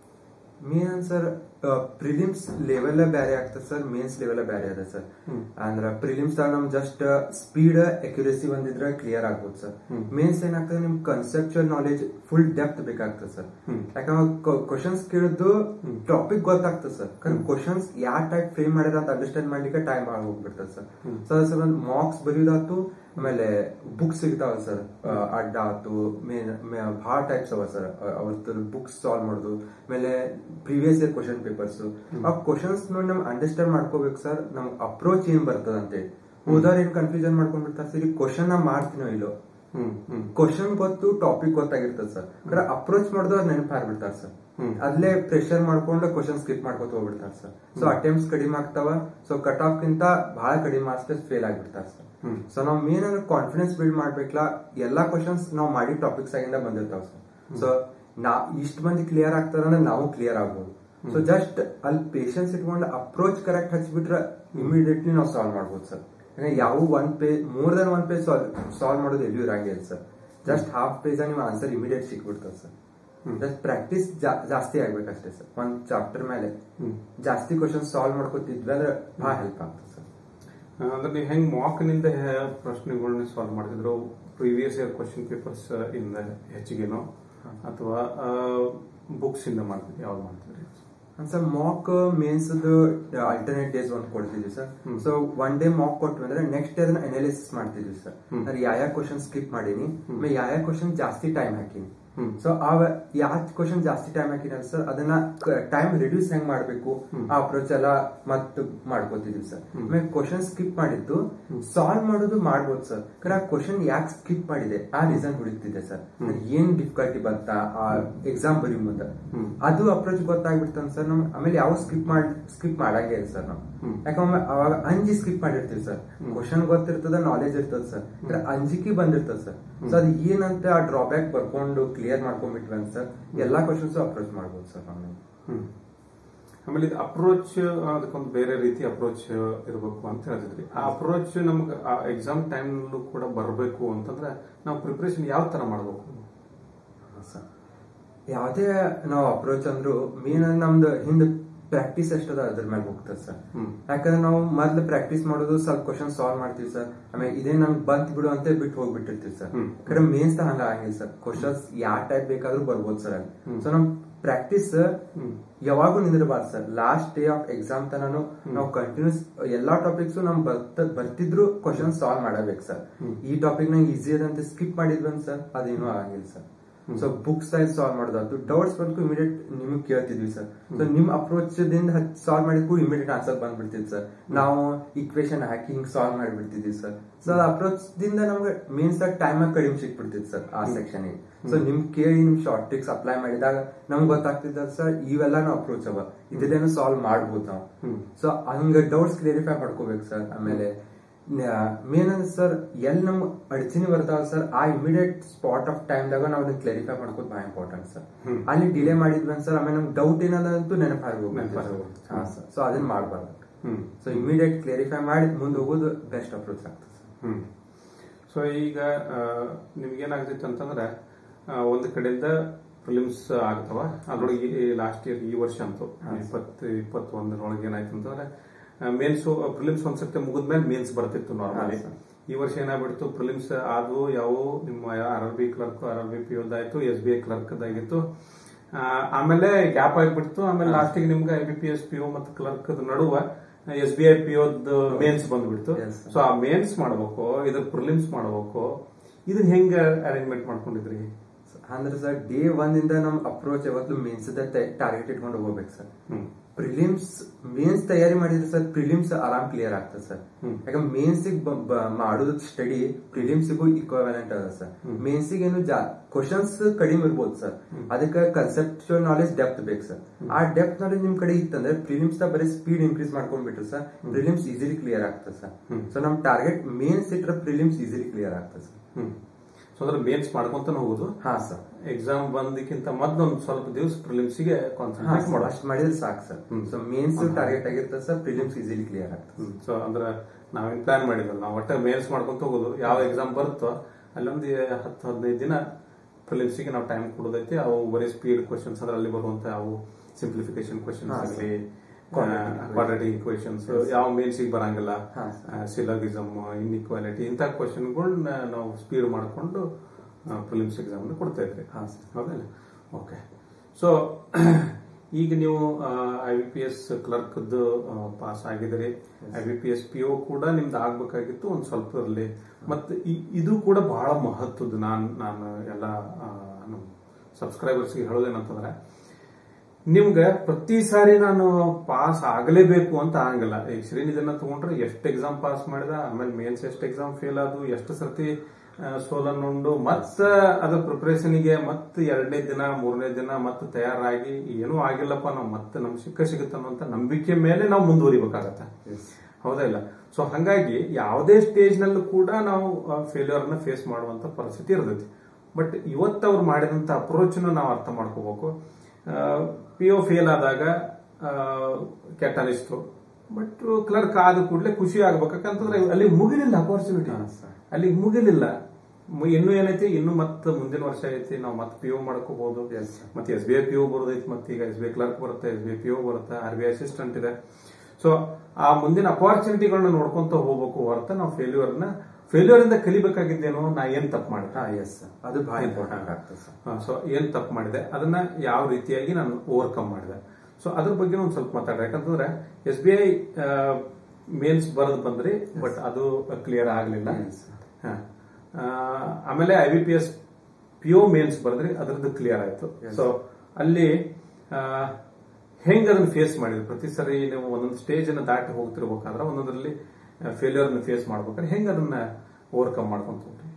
B: ಮೇನ್ ಸರ್ ಪ್ರಿಲಿಮ್ಸ್ ಲೆವೆಲ್ ಬೇರೆ ಆಗ್ತದೆ ಸರ್ ಮೇನ್ಸ್ ಲೆವೆಲ್ ಬೇರೆ ಅದ ಸರ್ ಅಂದ್ರ ಪ್ರಿಲಿಮ್ಸ್ ನಮ್ ಜಸ್ಟ್ ಸ್ಪೀಡ್ ಅಕ್ಯುರೇಸಿ ಒಂದಿದ್ರೆ ಕ್ಲಿಯರ್ ಆಗ್ಬೋದು ಸರ್ ಮೇನ್ಸ್ ಏನಾಗ್ತದೆ ನಿಮ್ ಕನ್ಸೆಪ್ಚುಯಲ್ ನಾಲೆಜ್ ಫುಲ್ ಡೆಪ್ತ್ ಬೇಕಾಗ್ತದೆ ಸರ್ ಯಾಕಂದ್ರೆ ಕ್ವಶನ್ಸ್ ಕೇಳಿದ್ದು ಟಾಪಿಕ್ ಗೊತ್ತಾಗ್ತದೆ ಸರ್ ಕ್ವಶನ್ಸ್ ಯಾವ ಟೈಪ್ ಫ್ರೇಮ್ ಮಾಡ್ಯಾರ ಅಂತ ಅಂಡರ್ಸ್ಟ್ಯಾಂಡ್ ಮಾಡ್ಲಿಕ್ಕೆ ಟೈಮ್ ಹೋಗ್ಬಿಡ್ತದೆ ಸರ್ ಸೊ ಅದ್ರ ಸರ್ ಮಾರ್ಕ್ಸ್ ಬರೆಯೋದಾತು ಆಮೇಲೆ ಬುಕ್ಸ್ ಸಿಗ್ತಾವ ಸರ್ ಅಡ್ಡ ಆತು ಮೇನ್ ಭಾಳ ಟೈಪ್ಸ್ ಅವ ಸರ್ ಅವತ್ತು ಬುಕ್ಸ್ ಸಾಲ್ವ್ ಮಾಡೋದು ಆಮೇಲೆ ಪ್ರೀವಿಯಸ್ ಇಯರ್ ಕ್ವಶನ್ ಪೇಪರ್ಸ್ ಆ ಕ್ವಶನ್ಸ್ ನೋಡಿ ನಮ್ ಅಂಡರ್ಸ್ಟ್ಯಾಂಡ್ ಮಾಡ್ಕೋಬೇಕು ಸರ್ ನಮ್ ಅಪ್ರೋಚ್ ಏನ್ ಬರ್ತದ ಅಂತೇಳಿ ಓದೋರ್ ಏನ್ ಕನ್ಫ್ಯೂಷನ್ ಮಾಡ್ಕೊಂಡ್ಬಿಡ್ತಾರೆ ಸರ್ ಈ ಕ್ವಶನ್ ನಾ ಮಾಡ್ತೀನೋ ಇಲ್ಲೋ
A: ಹ್ಮ್ ಹ್ಮ್
B: ಕ್ವಶನ್ ಗೊತ್ತು ಟಾಪಿಕ್ ಗೊತ್ತಾಗಿರ್ತದೆ ಸರ್ ಕರೆ ಅಪ್ರೋಚ್ ಮಾಡಿದ್ರು ಅವ್ರು ನೆನಪು ಹಾರ್ಬಿಡ್ತಾರೆ ಸರ್ ಅದ್ಲೇ ಪ್ರೆಷರ್ ಮಾಡ್ಕೊಂಡು ಕ್ವಶನ್ ಸ್ಕಿಪ್ ಮಾಡ್ಕೊತ ಹೋಗ್ಬಿಡ್ತಾರೆ ಸರ್ ಸೊ ಅಟೆಂಪ್ಟ್ಸ್ ಕಡಿಮೆ ಆಗ್ತಾವ ಸೊ ಕಟ್ ಆಫ್ ಗಿಂತ ಬಹಳ ಕಡಿಮೆ ಮಾರ್ಕ್ಸ್ ಫೇಲ್ ಆಗ್ಬಿಡ್ತಾರೆ ಸರ್ ಸೊ ನಾವ್ ಮೇನ್ ಅಂದ್ರೆ ಕಾನ್ಫಿಡೆನ್ಸ್ ಬಿಲ್ಡ್ ಮಾಡ್ಬೇಕಲ್ಲ ಎಲ್ಲಾ ಕ್ವಶನ್ಸ್ ನಾವು ಮಾಡಿ ಟಾಪಿಕ್ಸ್ ಆಗಿಂದ ಬಂದಿರ್ತಾವ ಸರ್ ಸೊ ನಾ ಇಷ್ಟ ಮಂದಿ ಕ್ಲಿಯರ್ ಆಗ್ತಾರ ಅಂದ್ರೆ ನಾವು ಕ್ಲಿಯರ್ ಆಗ್ಬೋದು ಸೊ ಜಸ್ಟ್ ಅಲ್ಲಿ ಪೇಷನ್ಸ್ ಇಟ್ಕೊಂಡು ಅಪ್ರೋಚ್ ಕರೆಕ್ಟ್ ಹಚ್ಬಿಟ್ರೆ ಇಮಿಡಿಯೇಟ್ಲಿ ನಾವು ಸಾಲ್ವ್ ಮಾಡ್ಬೋದು ಸರ್ ಯಾಕಂದ್ರೆ ಯಾವ one page more than one page solve solve ಮಾಡೋದು ಎಲ್ಲಿಯೂ ಇರಂಗಿಲ್ಲ ಸರ್ ಜಸ್ಟ್ ಹಾಫ್ ಪೇಜ್ ನಿಮ್ಮ ಆನ್ಸರ್ ಇಮಿಡಿಯೇಟ್ ಸಿಕ್ಬಿಡ್ತದೆ ಸರ್ ಜಸ್ಟ್ ಪ್ರಾಕ್ಟೀಸ್ ಜಾಸ್ತಿ ಆಗ್ಬೇಕಷ್ಟೇ ಸರ್ ಒಂದ್ ಚಾಪ್ಟರ್ ಮೇಲೆ ಜಾಸ್ತಿ ಕ್ವಶನ್ ಸಾಲ್ವ್ ಮಾಡ್ಕೊತಿದ್ವಿ ಅಂದ್ರೆ ಬಹಳ ಹೆಲ್ಪ್ ಆಗ್ತದೆ ಸರ್
A: ಅಂದ್ರೆ ನೀವು ಹೆಂಗ್ ಮಾಕ್ ನಿಂದ ಹೆ- ಪ್ರಶ್ನೆಗಳನ್ನ ಸಾಲ್ವ್ ಮಾಡ್ತಿದ್ರು ಪ್ರೀವಿಯಸ್ ಇಯರ್ ಕ್ವಶನ್ ಪೇಪರ್ಸ್ ಇಂದ ಹೆಚ್ಚಿಗೆನೋ ಅಥವಾ ಬುಕ್ಸ್ ಇಂದ ಮಾಡ್ತಿದ್ರಿ ಯಾವ್ದು ಮಾಡ್ತಿದ್ರಿ
B: sir mock mains alternate days ಒಂದು ಕೊಡ್ತಿದ್ವಿ sir so one day mock ಕೊಟ್ವಿ ಅಂದ್ರೆ ನೆಕ್ಸ್ಟ್ ಡೇ ಅದನ್ನ ಅನಾಲಿಸಿಸ್ ಮಾಡ್ತಿದ್ವಿ ಸರ್ ಅಂದ್ರೆ ಯಾವ ಯಾವ ಕ್ವಶನ್ ಸ್ಕಿಪ್ ಮಾಡೀನಿ ಆಮೇಲೆ ಯಾವ ಯಾವ ಕ್ವಶನ್ ಜಾಸ್ತಿ ಟೈಮ್ ಹಾಕಿನಿ ಸೊ ಆ ಯಾವ ಕ್ವಶನ್ ಜಾಸ್ತಿ ಟೈಮ್ ಹಾಕಿನಲ್ಲ ಸರ್ ಅದನ್ನ ಟೈಮ್ ರಿಡ್ಯೂಸ್ ಹೆಂಗ್ ಮಾಡ್ಬೇಕು ಆ ಅಪ್ರೋಚ್ ಎಲ್ಲ ಮತ್ತು ಮಾಡ್ಕೋತಿದ್ವಿ ಸರ್ ಆಮೇಲೆ ಕ್ವಶನ್ ಸ್ಕಿಪ್ ಮಾಡಿದ್ದು ಸಾಲ್ವ್ ಮಾಡೋದು ಮಾಡ್ಬೋದು ಸರ್ ಆ ಕ್ವಶನ್ ಯಾಕೆ ಸ್ಕಿಪ್ ಮಾಡಿದೆ ಆ ರೀಸನ್ ಹುಡುಕ್ತಿದೆ ಸರ್ ಏನ್ ಡಿಫಿಕಲ್ಟಿ ಬಂತ ಆ ಎಕ್ಸಾಮ್ ಬರೀ ಮುಂದೆ ಅದು ಅಪ್ರೋಚ್ ಗೊತ್ತಾಗ್ಬಿಡ್ತಾನೆ ಸರ್ ನಮ್ ಆಮೇಲೆ ಯಾವ ಸ್ಕಿಪ್ ಮಾಡ್ ಸ್ಕಿಪ್ ಮಾಡಂಗೇ ಇಲ್ಲ ಸರ್ ನಾವು ಯಾಕಂದ್ರೆ ಅವಾಗ ಅಂಜಿ ಸ್ಕಿಪ್ ಮಾಡಿರ್ತೀವಿ ಸರ್ ಕ್ವಶನ್ ಗೊತ್ತಿರ್ತದ ನಾಲೆಜ್ ಇರ್ತದ ಸರ್ ಅಂಜಿಕೆ ಬಂದಿರ್ತದ ಸರ್ ಸೊ ಅದು ಏನಂತ ಆ ಡ್ರಾಬ್ಯಾಕ್ ಬರ್ಕೊಂಡು ಕ್ಲಿಯರ್ ಮಾಡ್ಕೊಂಡ್ಬಿಟ್ವಿ ಅಂತ ಸರ್ ಎಲ್ಲಾ ಕ್ವಶನ್ಸ್ ಅಪ್ರೋಚ್ ಮಾಡ್ಬೋದು ಸರ್ ನಾವು
A: ಹ್ಮ್. ಆಮೇಲೆ ಇದು ಅಪ್ರೋಚ್ ಅದಕ್ಕೊಂದು ಬೇರೆ ರೀತಿ ಅಪ್ರೋಚ್ ಇರಬೇಕು ಅಂತ ಹೇಳಿದ್ರಿ ಆ ಅಪ್ರೋಚ್ ನಮ್ಗೆ ಆ ಎಕ್ಸಾಮ್ ಟೈಮ್ನಲ್ಲೂ ಕೂಡ ಬರಬೇಕು ಅಂತಂದ್ರೆ ನಾವು ಪ್ರಿಪರೇಷನ್ ಯಾವ ತರ ಮಾಡಬೇಕು
B: ಸರ್ ಯಾವುದೇ ನಾವು ಅಪ್ರೋಚ್ ಅಂದ್ರು ಮೇನ್ ನಮ್ದು ಹಿಂದ್ ಪ್ರಾಕ್ಟೀಸ್ ಎಷ್ಟದ ಅದ್ರ ಮೇಲೆ ಹೋಗ್ತದೆ ಸರ್
A: ಹ್ಮ್.
B: ಯಾಕಂದ್ರೆ ನಾವು ಮೊದ್ಲು ಪ್ರಾಕ್ಟೀಸ್ ಮಾಡೋದು ಸ್ವಲ್ಪ ಕ್ವಶನ್ ಸಾಲ್ವ್ ಮಾಡ್ತೀವಿ ಸರ್ ಆಮೇಲೆ ಇದೇ ನಂಗೆ ಬಂತ್ ಬಿಡು ಅಂತ ಬಿಟ್ಟು ಹೋಗ್ಬಿಟ್ಟಿರ್ತೀವಿ ಸರ್
A: ಹ್ಮ್.
B: ಕರೆ ಮೇನ್ಸ್ ಹಂಗ ಆಗಿಲ್ಲ ಸರ್ ಕ್ವಶನ್ಸ್ ಯಾವ ಟೈಪ್ ಬೇಕಾದ್ರೂ ಬರ್ಬೋದು ಸರ್ ಅಲ್ಲಿ ಸೊ ನಮ್ ಪ್ರಾಕ್ಟೀಸ್ ಯಾವಾಗೂ ನಿಂದಿರಬಾರ್ದು sir last day of exam ತನನು ನಾವು ಕಂಟಿನ್ಯೂಸ್ ಎಲ್ಲಾ ಟಾಪಿಕ್ಸ್ ನಮ್ ಬರ್ತ ಬರ್ತಿದ್ರು ಕ್ವಶನ್ ಸಾಲ್ವ್ ಮಾಡಬೇಕು ಸರ್ ಈ ಟಾಪಿಕ್ ನಂಗೆ ಈಸಿ ಅದಂತ ಸ್ಕಿಪ್ ಮಾಡಿದ್ವಿ ಸರ್ ಅದೇನೂ ಆಗಿಲ್ಲ sir so books type solve ಮಾಡೋದಾಯ್ತು ಡೌಟ್ಸ್ ಬಂದ್ಕು ಇಮಿಡಿಯೇಟ್ ನಿಮಗೆ ಕೇಳ್ತಿದ್ವಿ ಸರ್ ಸೊ ನಿಮ್ ಅಪ್ರೋಚ್ ದಿಂದ ಸಾಲ್ವ್ ಮಾಡಿದ್ಕು ಇಮಿಡಿಯೇಟ್ ಆನ್ಸರ್ ಬಂದ್ಬಿಡ್ತಿದ್ ಸರ್ ನಾವು ಇಕ್ವೇಶನ್ ಹಾಕಿ ಹಿಂಗ್ ಸಾಲ್ವ್ ಮಾಡಿಬಿಡ್ತಿದ್ವಿ ಸರ್ ಸೊ ಅದ್ ಅಪ್ರೋಚ್ ದಿಂದ ನಮ್ಗೆ ಮೇನ್ಸ್ ಟೈಮ್ ಕಡಿಮೆ ಸಿಕ್ಬಿಡ್ತಿತ್ತು ಸರ್ ಆ ಸೆಕ್ಷನ್ ಸೊ ನಿಮ್ ಕೇಳಿ ನಿಮ್ ಶಾರ್ಟ್ ಟ್ರಿಕ್ಸ್ ಅಪ್ಲೈ ಮಾಡಿದಾಗ ನಮ್ಗೆ ಗೊತ್ತಾಗ್ತಿದ್ದ ಸರ್ ಇವೆಲ್ಲ ನಾವು ಅಪ್ರೋಚ್ ಅವ ಇದನ್ನೇನು ಸಾಲ್ವ್ ಮಾಡ್ಬೋದು ನಾವು ಸೊ ಹಂಗ ಡೌಟ್ಸ್ ಕ್ಲಿಯರಿಫೈ ಮಾಡ್ಕೋಬೇಕು ಸರ್ ಆಮೇಲೆ ಮೇನ್ ಸರ್ ಎಲ್ಲಿ ನಮ್ ಅಡಚಣೆ ಬರ್ತಾವ ಸರ್ ಆ ಇಮಿಡಿಯೇಟ್ ಸ್ಪಾಟ್ ಆಫ್ ಟೈಮ್ ದಾಗ ನಾವು ಅದನ್ನ ಕ್ಲಾರಿಫೈ ಮಾಡ್ಕೋದು ಬಹಳ ಇಂಪಾರ್ಟೆಂಟ್ ಸರ್ ಅಲ್ಲಿ ಡಿಲೇ ಮಾಡಿದ್ವಿ ಸರ್ ಆಮೇಲೆ ನಮ್ಗೆ ಡೌಟ್ ಏನದಂತೂ ನೆನಪಾಗಿ
A: ನೆನಪಾಗಿ ಹೋಗುತ್ತೆ.
B: ಹಾ ಸರ್ ಸೊ ಅದನ್ನ ಮಾಡಬಾರ್ದು
A: ಹ್ಮ್
B: ಸೊ ಇಮಿಡಿಯೇಟ್ ಕ್ಲಾರಿಫೈ ಮಾಡಿ ಮುಂದೆ ಹೋಗೋದು ಬೆಸ್ಟ್ ಅಪ್ರೋಚ್ ಆಗ್ತದೆ ಸರ್
A: ಹ್ಮ್ ಸೊ ಈಗ ನಿಮ್ಗೇನಾಗ್ತಿತ್ತು ಅಂತಂದ್ರೆ ಆ, ಒಂದು ಕಡೆಯಿಂದ ಫಿಲಿಮ್ಸ್ ಆಗ್ತಾವ ಅದ್ರೊಳಗೆ ಲಾಸ್ಟ್ ಇಯರ್ ಈ ವರ್ಷ ಅಂತೂ ಇಪ್ಪತ್ತು ಇಪ್ಪತ್ತೊಂದರೊಳಗೆ ಏನಾಯ್ತು ಅಂತಂದ್ರೆ ಮೇನ್ಸ್ ಪ್ರಿಲಿಮ್ಸ್ ಒಂದ್ಸತಿ ಮುಗಿದ್ಮೇಲೆ ಮೇನ್ಸ್ ಬರ್ತಿತ್ತು ನಾರ್ಮಲಿ ಈ ವರ್ಷ ಏನಾಗ್ಬಿಡ್ತು ಪ್ರಿಲಿಮ್ಸ್ ಆದವು ಯಾವ ನಿಮ್ಮ R R B clerk R R B P ಆಯ್ತು ಎಸ್ ಬಿ ಐ ಕ್ಲರ್ಕ್ ಆಗಿತ್ತು ಆ, ಆಮೇಲೆ ಗ್ಯಾಪ್ ಆಗಿಬಿಡ್ತು ಆಮೇಲೆ ಲಾಸ್ಟಿಗೆ ನಿಮ್ಗೆ I B P S P O ಮತ್ತು ಕ್ಲರ್ಕ್ ನಡುವ S B I P mains ಬಂದ್ಬಿಡ್ತು
B: Yes, sir.
A: ಸೊ ಆ ಮೇನ್ಸ್ ಮಾಡ್ಬೇಕು ಇದ್ರ ಪ್ರಿಲಿಮ್ಸ್ ಮಾಡ್ಬೇಕು ಇದನ್ನ ಹೆಂಗ ಅರೇಂಜ್ಮೆಂಟ್ ಮಾಡ್ಕೊಂಡಿದ್ರಿ
B: ಅಂದ್ರೆ ಸರ್ ಡೇ ಒನ್ ಇಂದ ನಮ್ ಅಪ್ರೋಚ್ ಯಾವತ್ತು ಮೇನ್ಸ್ ಟಾರ್ಗೆಟ್ ಇಟ್ಕೊಂಡು ಹೋಗ್ಬೇಕು ಸರ್
A: ಹ್ಮ್
B: ಪ್ರಿಲಿಮ್ಸ್ ಮೇನ್ಸ್ ತಯಾರಿ ಮಾಡಿದ್ರೆ ಸರ್ ಪ್ರಿಲಿಮ್ಸ್ ಆರಾಮ್ ಕ್ಲಿಯರ್ ಆಗ್ತದೆ ಸರ್
A: ಹ್ಮ್.
B: ಯಾಕಂದ್ರೆ ಮೇನ್ಸ್ ಮಾಡೋದು ಸ್ಟಡಿ ಪ್ರಿಲಿಮ್ಸ್ಗೂ ಈಕ್ವಲೆಂಟ್ ಅದ ಸರ್ ಮೇನ್ಸ್ ಏನು ಜಾ ಕ್ವಶನ್ಸ್ ಕಡಿಮೆ ಇರ್ಬೋದು ಸರ್ ಅದಕ್ಕೆ ಕನ್ಸೆಪ್ಚುವಲ್ ನಾಲೆಜ್ ಡೆಪ್ತ್ ಬೇಕು ಸರ್ ಆ ಡೆಪ್ತ್ ನಾಲೆಜ್ ನಿಮ್ ಕಡೆ ಇತ್ತಂದ್ರೆ ಪ್ರಿಲಿಮ್ಸ್ ದ ಬರೀ ಸ್ಪೀಡ್ ಇನ್ಕ್ರೀಸ್ ಮಾಡ್ಕೊಂಡ್ಬಿಟ್ರೆ ಸರ್ ಪ್ರಿಲಿಮ್ಸ್ ಈಸಿಲಿ ಕ್ಲಿಯರ್ ಆಗ್ತದೆ ಸರ್ ಸೊ ನಮ್ ಟಾರ್ಗೆಟ್ ಮೇನ್ಸ್ ಇಟ್ರೆ ಪ್ರಿಲಿಮ್ಸ್ ಈಸಿಲಿ ಕ್ಲಿಯರ್ ಆಗ್ತದೆ ಸರ್
A: ಹ್ಮ್ ಸೊ ಅದ್ರ ಮೇನ್ಸ್ ಮಾಡ್ಕೊಂತಾನೆ ಹೋಗುದು
B: ಹಾ ಸರ್
A: ಎಕ್ಸಾಮ್ ಬಂದಕ್ಕಿಂತ ಮೊದ್ಲೊಂದು ಸ್ವಲ್ಪ ದಿವಸ ಪ್ರಿಲಿಮ್ಸ್ಗೆ ಕಾನ್ಸಂಟ್ರೇಟ್ ಮಾಡೋದು
B: ಅಷ್ಟು ಮಾಡಿದ್ರೆ ಸಾಕು ಸರ್ ಸೊ ಮೇನ್ಸ್ ಟಾರ್ಗೆಟ್ ಆಗಿರ್ತದೆ ಸರ್ ಪ್ರಿಲಿಮ್ಸ್ ಈಸಿಲಿ ಕ್ಲಿಯರ್ ಆಗ್ತದೆ
A: ಸೊ ಅಂದ್ರೆ ನಾವೇನ್ ಪ್ಲಾನ್ ಮಾಡಿದ್ವಲ್ಲ ನಾವು ಒಟ್ಟೆ ಮೇಲ್ಸ್ ಮಾಡ್ಕೊಂತ ಹೋಗೋದು ಯಾವ ಎಕ್ಸಾಮ್ ಬರುತ್ತೋ ಅಲ್ಲೊಂದು ಹತ್ತು ಹದಿನೈದು ದಿನ ಪ್ರಿಲಿಮ್ಸ್ಗೆ ನಾವು ಟೈಮ್ ಕೊಡೋದೈತಿ ಅವು ಬರೀ ಸ್ಪೀಡ್ ಕ್ವಶನ್ಸ್ ಅಂದ್ರೆ ಅಲ್ಲಿ ಬರುವಂತ ಅವು ಸಿಂಪ್ಲಿಫಿಕೇಶನ್ ಕ್ವಶನ್ಸ್ ಆಗಲಿ ಕ್ವಾಡ್ರೇಟಿಕ್ ಇಕ್ವೇಶನ್ಸ್ ಯಾವ ಮೇನ್ಸಿಗೆ ಬರಂಗಿಲ್ಲ
B: ಹಾ,
A: ಸಿಲಗಿಸಮ್ ಇನ್ಇಕ್ವಾಲಿಟಿ ಇಂಥ ಕ್ವಶನ್ಗಳನ್ನ ನಾವು ಸ್ಪೀಡ್ ಮಾಡಿಕೊಂಡು ಪ್ರಿಲಿಮ್ಸ್ ಎಕ್ಸಾಮ್ ಕೊಡ್ತಾ ಇದ್ರಿ
B: ಹಾ ಸರ್
A: ಹೌದಲ್ಲ ಓಕೆ ಸೊ ಈಗ ನೀವು ಐ ಬಿ ಪಿ ಎಸ್ ಕ್ಲರ್ಕ್ದು ಪಾಸ್ ಆಗಿದ್ರಿ I B P S P O ಕೂಡ ನಿಮ್ದು ಆಗ್ಬೇಕಾಗಿತ್ತು ಒಂದು ಸ್ವಲ್ಪ ಇರಲಿ ಮತ್ತೆ ಇ- ಇದು ಕೂಡ ಬಹಳ ಮಹತ್ವದ್ದು ನಾನು ನಾನು ಎಲ್ಲ ಆ, ನಮ್ಮ ಸಬ್ಸ್ಕ್ರೈಬರ್ಸ್ಗೆ ಹೇಳೋದೇನಂತಂದ್ರೆ ನಿಮ್ಗೆ ಪ್ರತಿ ಸಾರಿ ನಾನು ಪಾಸ್ ಆಗಲೇಬೇಕು ಅಂತ ಆಗಂಗಿಲ್ಲ ಈಗ ಶ್ರೀನಿಧಿನ ತಗೊಂಡ್ರೆ ಎಷ್ಟು ಎಕ್ಸಾಮ್ ಪಾಸ್ ಮಾಡಿದ ಆಮೇಲೆ ಮೇನ್ಸ್ ಎಷ್ಟು ಎಕ್ಸಾಮ್ ಫೇಲ್ ಆದವು ಎಷ್ಟು ಸರ್ತಿ ಆ, ಸೋಲನ್ನುಂಡು ಮತ್ತೆ ಅದ್ರ ಪ್ರಿಪರೇಷನ್ಗೆ ಮತ್ತೆ ಎರಡನೇ ದಿನ ಮೂರನೇ ದಿನ ಮತ್ತೆ ತಯಾರಾಗಿ ಏನೂ ಆಗಿಲ್ಲಪ್ಪ ನಾವು ಮತ್ತೆ ನಮ್ಗೆ ಸಿಕ್ಕ ಸಿಗುತ್ತೆ ಅನ್ನೋಂಥ ನಂಬಿಕೆ ಮೇಲೆ ನಾವು ಮುಂದುವರಿಬೇಕಾಗತ್ತೆ ಹೌದಾ ಇಲ್ಲ ಸೊ ಹಂಗಾಗಿ ಯಾವುದೇ ಸ್ಟೇಜ್ ನಲ್ಲೂ ಕೂಡ ನಾವು ಫೇಲ್ಯೂರ್ ನ ಫೇಸ್ ಮಾಡುವಂತ ಪರಿಸ್ಥಿತಿ ಇರ್ತೈತಿ ಬಟ್ ಇವತ್ತು ಅವ್ರು ಮಾಡಿದಂತ ಅಪ್ರೋಚ್ ನಾವು ಅರ್ಥ ಮಾಡ್ಕೋಬೇಕು ಪಿ ಒ ಫೇಲ್ ಆದಾಗ ಆ, ಕೆಟ್ಟ ಅನಿಸ್ತು ಬಟ್ ಕ್ಲರ್ಕ್ ಆದ ಕೂಡಲೇ ಖುಷಿ ಆಗ್ಬೇಕಂತಂದ್ರೆ ಅಲ್ಲಿ ಮುಗಿಲಿಲ್ಲ ಅಪರ್ಚುನಿಟಿ
B: ಹಾ, sir.
A: ಅಲ್ಲಿ ಮುಗಿಲಿಲ್ಲ ಮು- ಇನ್ನೂ ಏನೈತಿ ಇನ್ನು ಮತ್ತೆ ಮುಂದಿನ ವರ್ಷ ಐತಿ ನಾವು ಮತ್ತೆ ಪಿ ಒ ಮಾಡ್ಕೋಬಹುದು
B: Yes, sir.
A: ಮತ್ತೆ S B I P O ಬರೋದೈತಿ ಮತ್ತೆ ಈಗ ಎಸ್ ಬಿ ಐ ಕ್ಲರ್ಕ್ ಬರುತ್ತೆ S B I P O ಬರುತ್ತೆ ಆರ್ ಬಿ ಐ ಅಸಿಸ್ಟೆಂಟ್ ಇದೆ ಸೊ ಆ ಮುಂದಿನ ಅಪಾರ್ಚುನಿಟಿಗಳನ್ನ ನೋಡ್ಕೊಂತ ಹೋಗ್ಬೇಕು ಹೊರತ ನಾವು ಫೇಲ್ಯೂರ್ ನ ಫೇಲ್ಯೂರ್ ಇಂದ ಕಲಿಬೇಕಾಗಿದ್ದೇನೋ ನಾ ಏನ್ ತಪ್ಪು ಮಾಡಿದೆ
B: ಹಾ ಎಸ್ ಸರ್ ಅದು ಬಹಳ ಇಂಪಾರ್ಟೆಂಟ್ ಆಗ್ತದೆ ಸರ್
A: ಸೊ ಏನ್ ತಪ್ಪು ಮಾಡಿದೆ ಅದನ್ನ ಯಾವ ರೀತಿಯಾಗಿ ನಾನು ಓವರ್ಕಮ್ ಮಾಡಿದೆ ಸೊ ಅದ್ರ ಬಗ್ಗೆ ಒಂದು ಸ್ವಲ್ಪ ಮಾತಾಡ್ರಿ ಯಾಕಂತಂದ್ರೆ ಎಸ್ ಬಿ ಐ ಮೇನ್ಸ್ ಬರೆದು ಬಂದ್ರಿ ಬಟ್ ಅದು ಕ್ಲಿಯರ್ ಆಗಲಿಲ್ಲ
B: Yes, sir.
A: ಆಮೇಲೆ I B P S P O mains ಬರೆದ್ರಿ ಅದ್ರದ್ದು ಕ್ಲಿಯರ್ ಆಯ್ತು
B: Yes.
A: ಸೊ ಅಲ್ಲಿ ಆ, ಹೆಂಗ್ ಅದನ್ನ ಫೇಸ್ ಮಾಡಿದ್ರಿ ಪ್ರತಿ ಸರಿ ನೀವು ಒಂದೊಂದು ಸ್ಟೇಜ್ ಅನ್ನ ದಾಟಿ ಹೋಗ್ತಿರ್ಬೇಕಾದ್ರೆ ಒಂದೊಂದ್ರಲ್ಲಿ ಫೇಲ್ಯೂರ್ ಫೇಸ್ ಮಾಡ್ಬೇಕಾದ್ರೆ ಹೆಂಗ್ ಅದನ್ನ ಓವರ್ಕಮ್ ಮಾಡ್ಕೊಂತ ಹೋಗ್ರಿ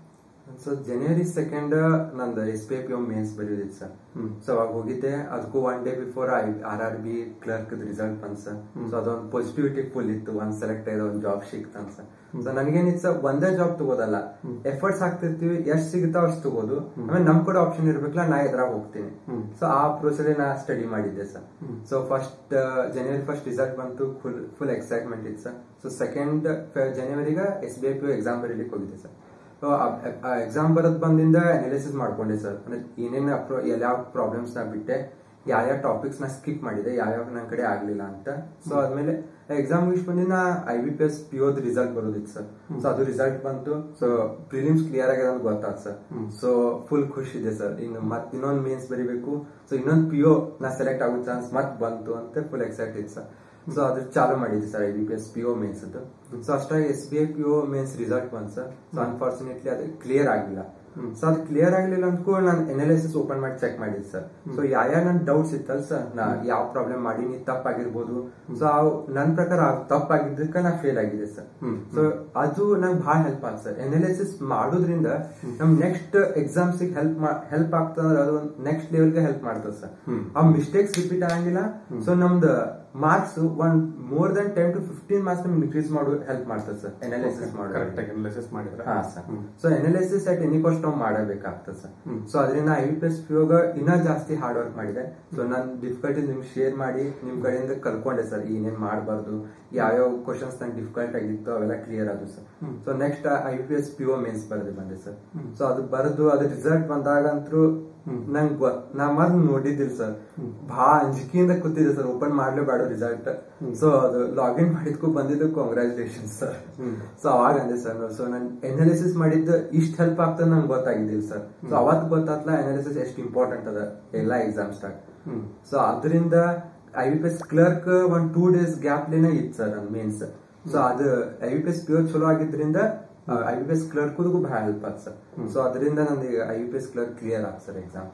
B: ಸೊ ಜನವರಿ ಸೆಕೆಂಡ್ ನಂದು S P I P mains ಬರೆಯೋದಿತ್ತು ಸರ್ ಸೊ ಅವಾಗ ಹೋಗಿದ್ದೆ ಅದಕ್ಕೂ one day before R R B clerk result ಬಂದ್ ಸರ್ ಸೊ ಅದೊಂದು ಪಾಸಿಟಿವಿಟಿ ಫುಲ್ ಇತ್ತು ಒಂದ್ ಸೆಲೆಕ್ಟ್ ಆಯ್ತು ಒಂದ್ ಜಾಬ್ ಸಿಕ್ತಂತ ಸರ್ ಸೊ ನನಗೇನಿತ್ತು ಸರ್ ಒಂದೇ ಜಾಬ್ ತಗೋದಲ್ಲ ಎಫರ್ಟ್ಸ್ ಹಾಕ್ತಿರ್ತೀವಿ ಎಷ್ಟ್ ಸಿಗುತ್ತೋ ಅಷ್ಟು ತಗೋದು ಆಮೇಲೆ ನಮ್ ಕೂಡ ಆಪ್ಷನ್ ಇರ್ಬೇಕಲ್ಲ ನಾ ಎದ್ರಾಗ ಹೋಗ್ತೀನಿ ಸೊ ಆ ಪ್ರೋಸೆಸ್ ನಾ ಸ್ಟಡಿ ಮಾಡಿದ್ದೆ ಸರ್ ಸೊ ಫಸ್ಟ್ ಜನವರಿ ಫಸ್ಟ್ ರಿಸಲ್ಟ್ ಬಂತು ಫುಲ್ ಫುಲ್ ಎಕ್ಸೈಟ್ಮೆಂಟ್ ಇತ್ತು ಸರ್ ಸೊ ಸೆಕೆಂಡ್ ಜನವರಿಗೆ S B I P exam ಬರೀಲಿಕ್ಕೆ ಹೋಗಿದ್ದೆ ಸರ್ ಸೊ ಎಕ್ಸಾಮ್ ಬರೋದ್ ಬಂದಿಂದ ಅನಾಲಿಸಿಸ್ ಮಾಡ್ಕೊಂಡೆ ಸರ್ ಅಂದ್ರೆ ಏನೇನ್ ಯಾವ ಪ್ರಾಬ್ಲಮ್ಸ್ ನ ಬಿಟ್ಟೆ ಯಾವ್ಯಾವ ಟಾಪಿಕ್ಸ್ ನ ಸ್ಕಿಪ್ ಮಾಡಿದೆ ಯಾವ್ಯಾವ ನನ್ನ ಕಡೆ ಆಗ್ಲಿಲ್ಲ ಅಂತ ಸೊ ಆದ್ಮೇಲೆ ಎಕ್ಸಾಮ್ ಮುಗಿಸ್ ಬಂದಿನ I B P S P ಓದ್ ರಿಸಲ್ಟ್ ಬರೋದಿತ್ತು ಸರ್ ಸೊ ಅದು ರಿಸಲ್ಟ್ ಬಂತು ಸೊ ಪ್ರಿಲಿಮ್ಸ್ ಕ್ಲಿಯರ್ ಆಗಿದೆ ಅಂತ ಗೊತ್ತಾತ್ ಸರ್ ಸೊ ಫುಲ್ ಖುಷಿ ಇದೆ ಸರ್ ಇನ್ನು ಮತ್ ಇನ್ನೊಂದ್ ಮೇನ್ಸ್ ಬರಿಬೇಕು ಸೊ ಇನ್ನೊಂದ್ ಪಿ ಓ ನಾ ಸೆಲೆಕ್ಟ್ ಆಗೋ ಚಾನ್ಸ್ ಮತ್ ಬಂತು ಅಂತ ಫುಲ್ ಎಕ್ಸೈಟ್ ಇತ್ತು ಸರ್ ಸೊ ಅದು ಚಾಲು ಮಾಡಿದ್ವಿ sir I B P S P O mains ಅದು ಸೊ ಅಷ್ಟಾಗಿ S B I P O mains result ಬಂತು ಸರ್ ಸೊ ಅನ್ಫಾರ್ಚುನೇಟ್ಲಿ ಅದು ಕ್ಲಿಯರ್ ಆಗಿಲ್ಲ ಸೊ ಅದು ಕ್ಲಿಯರ್ ಆಗ್ಲಿಲ್ಲ ಅಂದ್ಕೂ ನಾನು ಎನಾಲಿಸಿಸ್ ಓಪನ್ ಮಾಡಿ ಚೆಕ್ ಮಾಡಿದ್ ಸರ್ ಸೊ ಯಾವ ನನ್ ಡೌಟ್ಸ್ ಇತ್ತಲ್ಲ ಸರ್ ನಾ ಯಾವ ಪ್ರಾಬ್ಲಮ್ ಮಾಡೀನಿ ತಪ್ಪಾಗಿರ್ಬೋದು ಸೊ ನನ್ ಪ್ರಕಾರ ತಪ್ಪಾಗಿದ್ದಕ್ಕ ನಾ ಫೇಲ್ ಆಗಿದೆ ಸರ್ ಸೊ ಅದು ನಂಗೆ ಬಹಳ ಹೆಲ್ಪ್ ಆಗುತ್ತೆ ಸರ್ ಎನಾಲಿಸಿಸ್ ಮಾಡೋದ್ರಿಂದ ನಮ್ ನೆಕ್ಸ್ಟ್ ಎಕ್ಸಾಮ್ಸ್ ಹೆಲ್ಪ್ ಹೆಲ್ಪ್ ಆಗ್ತಂದ್ರೆ ಅದು ನೆಕ್ಸ್ಟ್ ಲೆವೆಲ್ಗೆ ಹೆಲ್ಪ್ ಮಾಡ್ತದೆ ಸರ್ ಆ ಮಿಸ್ಟೇಕ್ಸ್ ರಿಪೀಟ್ ಆಗಂಗಿಲ್ಲ ಸೊ ನಮ್ದು marks one more than ten to fifteen marks ನಮ್ಗೆ ಇನ್ಕ್ರೀಸ್ ಮಾಡೋ ಹೆಲ್ಪ್ ಮಾಡ್ತದೆ ಸರ್ ಎನಾಲಿಸಿಸ್ ಮಾಡೋದು
A: ಕರೆಕ್ಟ್ ಆಗಿ ಅನಾಲಿಸಿಸ್ ಮಾಡಿದ್ರೆ
B: ಹಾ sir so analysis at any cost ನಾವು ಮಾಡಬೇಕಾಗ್ತದೆ ಸರ್ ಸೊ ಅದರಿಂದ ಐ ಬಿ ಎಸ್ ಪಿಯೋಗ ಇನ್ನೂ ಜಾಸ್ತಿ ಹಾರ್ಡ್ ವರ್ಕ್ ಮಾಡಿದೆ ಸೊ ನಾನು ಡಿಫಿಕಲ್ಟಿ ನಿಮ್ಗೆ ಶೇರ್ ಮಾಡಿ ನಿಮ್ ಕಡೆಯಿಂದ ಕಲ್ಕೊಂಡೆ ಸರ್ ಏನೇನ್ ಮಾಡಬಾರ್ದು ಯಾವ್ಯಾವ ಕ್ವಶನ್ಸ್ ನಂಗೆ ಡಿಫಿಕಲ್ಟ್ ಆಗಿತ್ತು ಅವೆಲ್ಲ ಕ್ಲಿಯರ್ ಆದವು sir so next I P S P O mains ಬರೆದು ಬಂದೆ ಸರ್ ಸೊ ಅದು ಬರೆದು ಅದು ರಿಸಲ್ಟ್ ಬಂದಾಗಂತೂ ನಂಗೆ ಗೊ- ನಾ ಮೊದ್ಲು ನೋಡಿದ್ದಿಲ್ಲ ಸರ್ ಬಹಳ ಅಂಜಿಕೆಯಿಂದ ಕೂತಿದ್ದೆ ಸರ್ ಓಪನ್ ಮಾಡ್ಲೇಬೇಡ ರಿಸಲ್ಟ್ ಸೊ ಅದು ಲಾಗಿನ್ ಮಾಡಿದ್ಕೂ ಬಂದಿದ್ದು ಕಾಂಗ್ರಾಚುಲೇಷನ್ ಸರ್ ಸೊ ಅವಾಗ ಅಂದೆ ಸರ್ ಸೊ ನಾನು ಎನಾಲಿಸಿಸ್ ಮಾಡಿದ್ದು ಇಷ್ಟ ಹೆಲ್ಪ್ ಆಗ್ತದೆ ನಂಗೆ ಗೊತ್ತಾಗಿದ್ದಿಲ್ಲ ಸರ್ ಸೊ ಅವತ್ತು ಗೊತ್ತಾತ್ಲ ಎನಾಲಿಸಿಸ್ ಎಷ್ಟು ಇಂಪಾರ್ಟೆಂಟ್ ಅದ ಎಲ್ಲಾ ಎಕ್ಸಾಮ್ ಸ್ಟಾರ್ಟ್ ಸೊ ಅದರಿಂದ I B P S clerk ಒಂದ್ ಟೂ ಡೇಸ್ ಗ್ಯಾಪ್ ಲೇನೆ ಇತ್ತು ಸರ್ ನನ್ ಮೇನ್ಸ್ ಸೊ ಅದು I B P S pure ಚಲೋ ಆಗಿದ್ರಿಂದ ಐ ಬಿ ಪಿ ಎಸ್ ಕ್ಲರ್ಕ್ಗೂ ಬಹಳ ಹೆಲ್ಪ್ ಆತ್ ಸರ್ ಸೊ ಅದರಿಂದ ನಂದು I B P S clerk clear ಆತ್ sir exam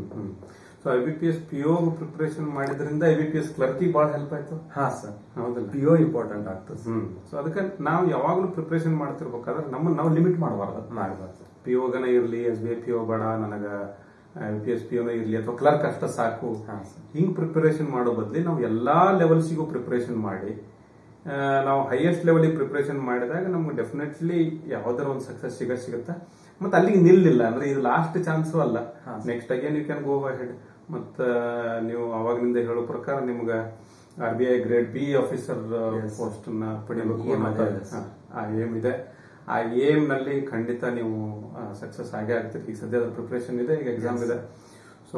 A: so I B P S P O preparation ಮಾಡಿದ್ರಿಂದ ಐ ಬಿ ಪಿ ಎಸ್ ಕ್ಲರ್ಕಿಗೆ ಬಹಳ ಹೆಲ್ಪ್ ಆಯ್ತು
B: ಹಾ ಸರ್
A: ಹೌದಲ್ಲ
B: ಪಿ ಒ ಇಂಪಾರ್ಟೆಂಟ್ ಆಗ್ತದೆ ಸರ್
A: ಹ್ಮ್ ಸೊ ಅದಕ್ಕೆ ನಾವು ಯಾವಾಗಲೂ ಪ್ರಿಪರೇಷನ್ ಮಾಡ್ತಿರ್ಬೇಕಾದ್ರೆ ನಮ್ಮನ್ನ ನಾವು ಲಿಮಿಟ್ ಮಾಡಬಾರ್ದು
B: ಮಾಡ್ಬಾರ್ದು
A: ಪಿ ಒಗನ ಇರ್ಲಿ S B I P O ಬೇಡ ನನಗ ಪಿ ಎಸ್ ಪಿ ಒನ ಇರ್ಲಿ ಅಥವಾ ಕ್ಲರ್ಕ್ ಅಷ್ಟ ಸಾಕು
B: ಹಾ, ಸರ್.
A: ಹಿಂಗ್ ಪ್ರಿಪರೇಷನ್ ಮಾಡೋ ಬದ್ಲಿ ನಾವು ಎಲ್ಲಾ ಲೆವೆಲ್ಸಿಗೂ ಪ್ರಿಪರೇಷನ್ ಮಾಡಿ ಆ, ನಾವು ಹೈಯೆಸ್ಟ್ ಲೆವೆಲಿಗೆ ಪ್ರಿಪರೇಷನ್ ಮಾಡಿದಾಗ ನಮ್ಗೆ ಡೆಫಿನೆಟ್ಲಿ ಯಾವ್ದಾರ ಒಂದು ಸಕ್ಸಸ್ ಸಿಗ ಸಿಗುತ್ತಾ ಮತ್ತೆ ಅಲ್ಲಿಗೆ ನಿಲ್ಲಿಲ್ಲ ಅಂದ್ರೆ ಇದು ಲಾಸ್ಟ್ ಚಾನ್ಸು ಅಲ್ಲ
B: ಹಾ,
A: next again you can go head ಮತ್ತ ನೀವು ಅವಾಗಿನಿಂದ ಹೇಳೋ ಪ್ರಕಾರ ನಿಮ್ಗೆ R B I grade B officer
B: Yes.
A: Post ನ ಪಡಿಬೇಕು
B: Aim
A: ಅನ್ನೋ-
B: ಅದೇ ಇದೆ ಸರ್.
A: ಹಾ, ಆ ಏಮ್ ಇದೆ ಆ ಏಮ್ ನಲ್ಲಿ ಖಂಡಿತ ನೀವು ಸಕ್ಸಸ್ ಆಗೇ ಆಗ್ತೀರಿ ಈಗ ಸದ್ಯದ ಪ್ರಿಪರೇಷನ್ ಇದೆ ಈಗ ಎಕ್ಸಾಮ್ ಇದೆ ಸೊ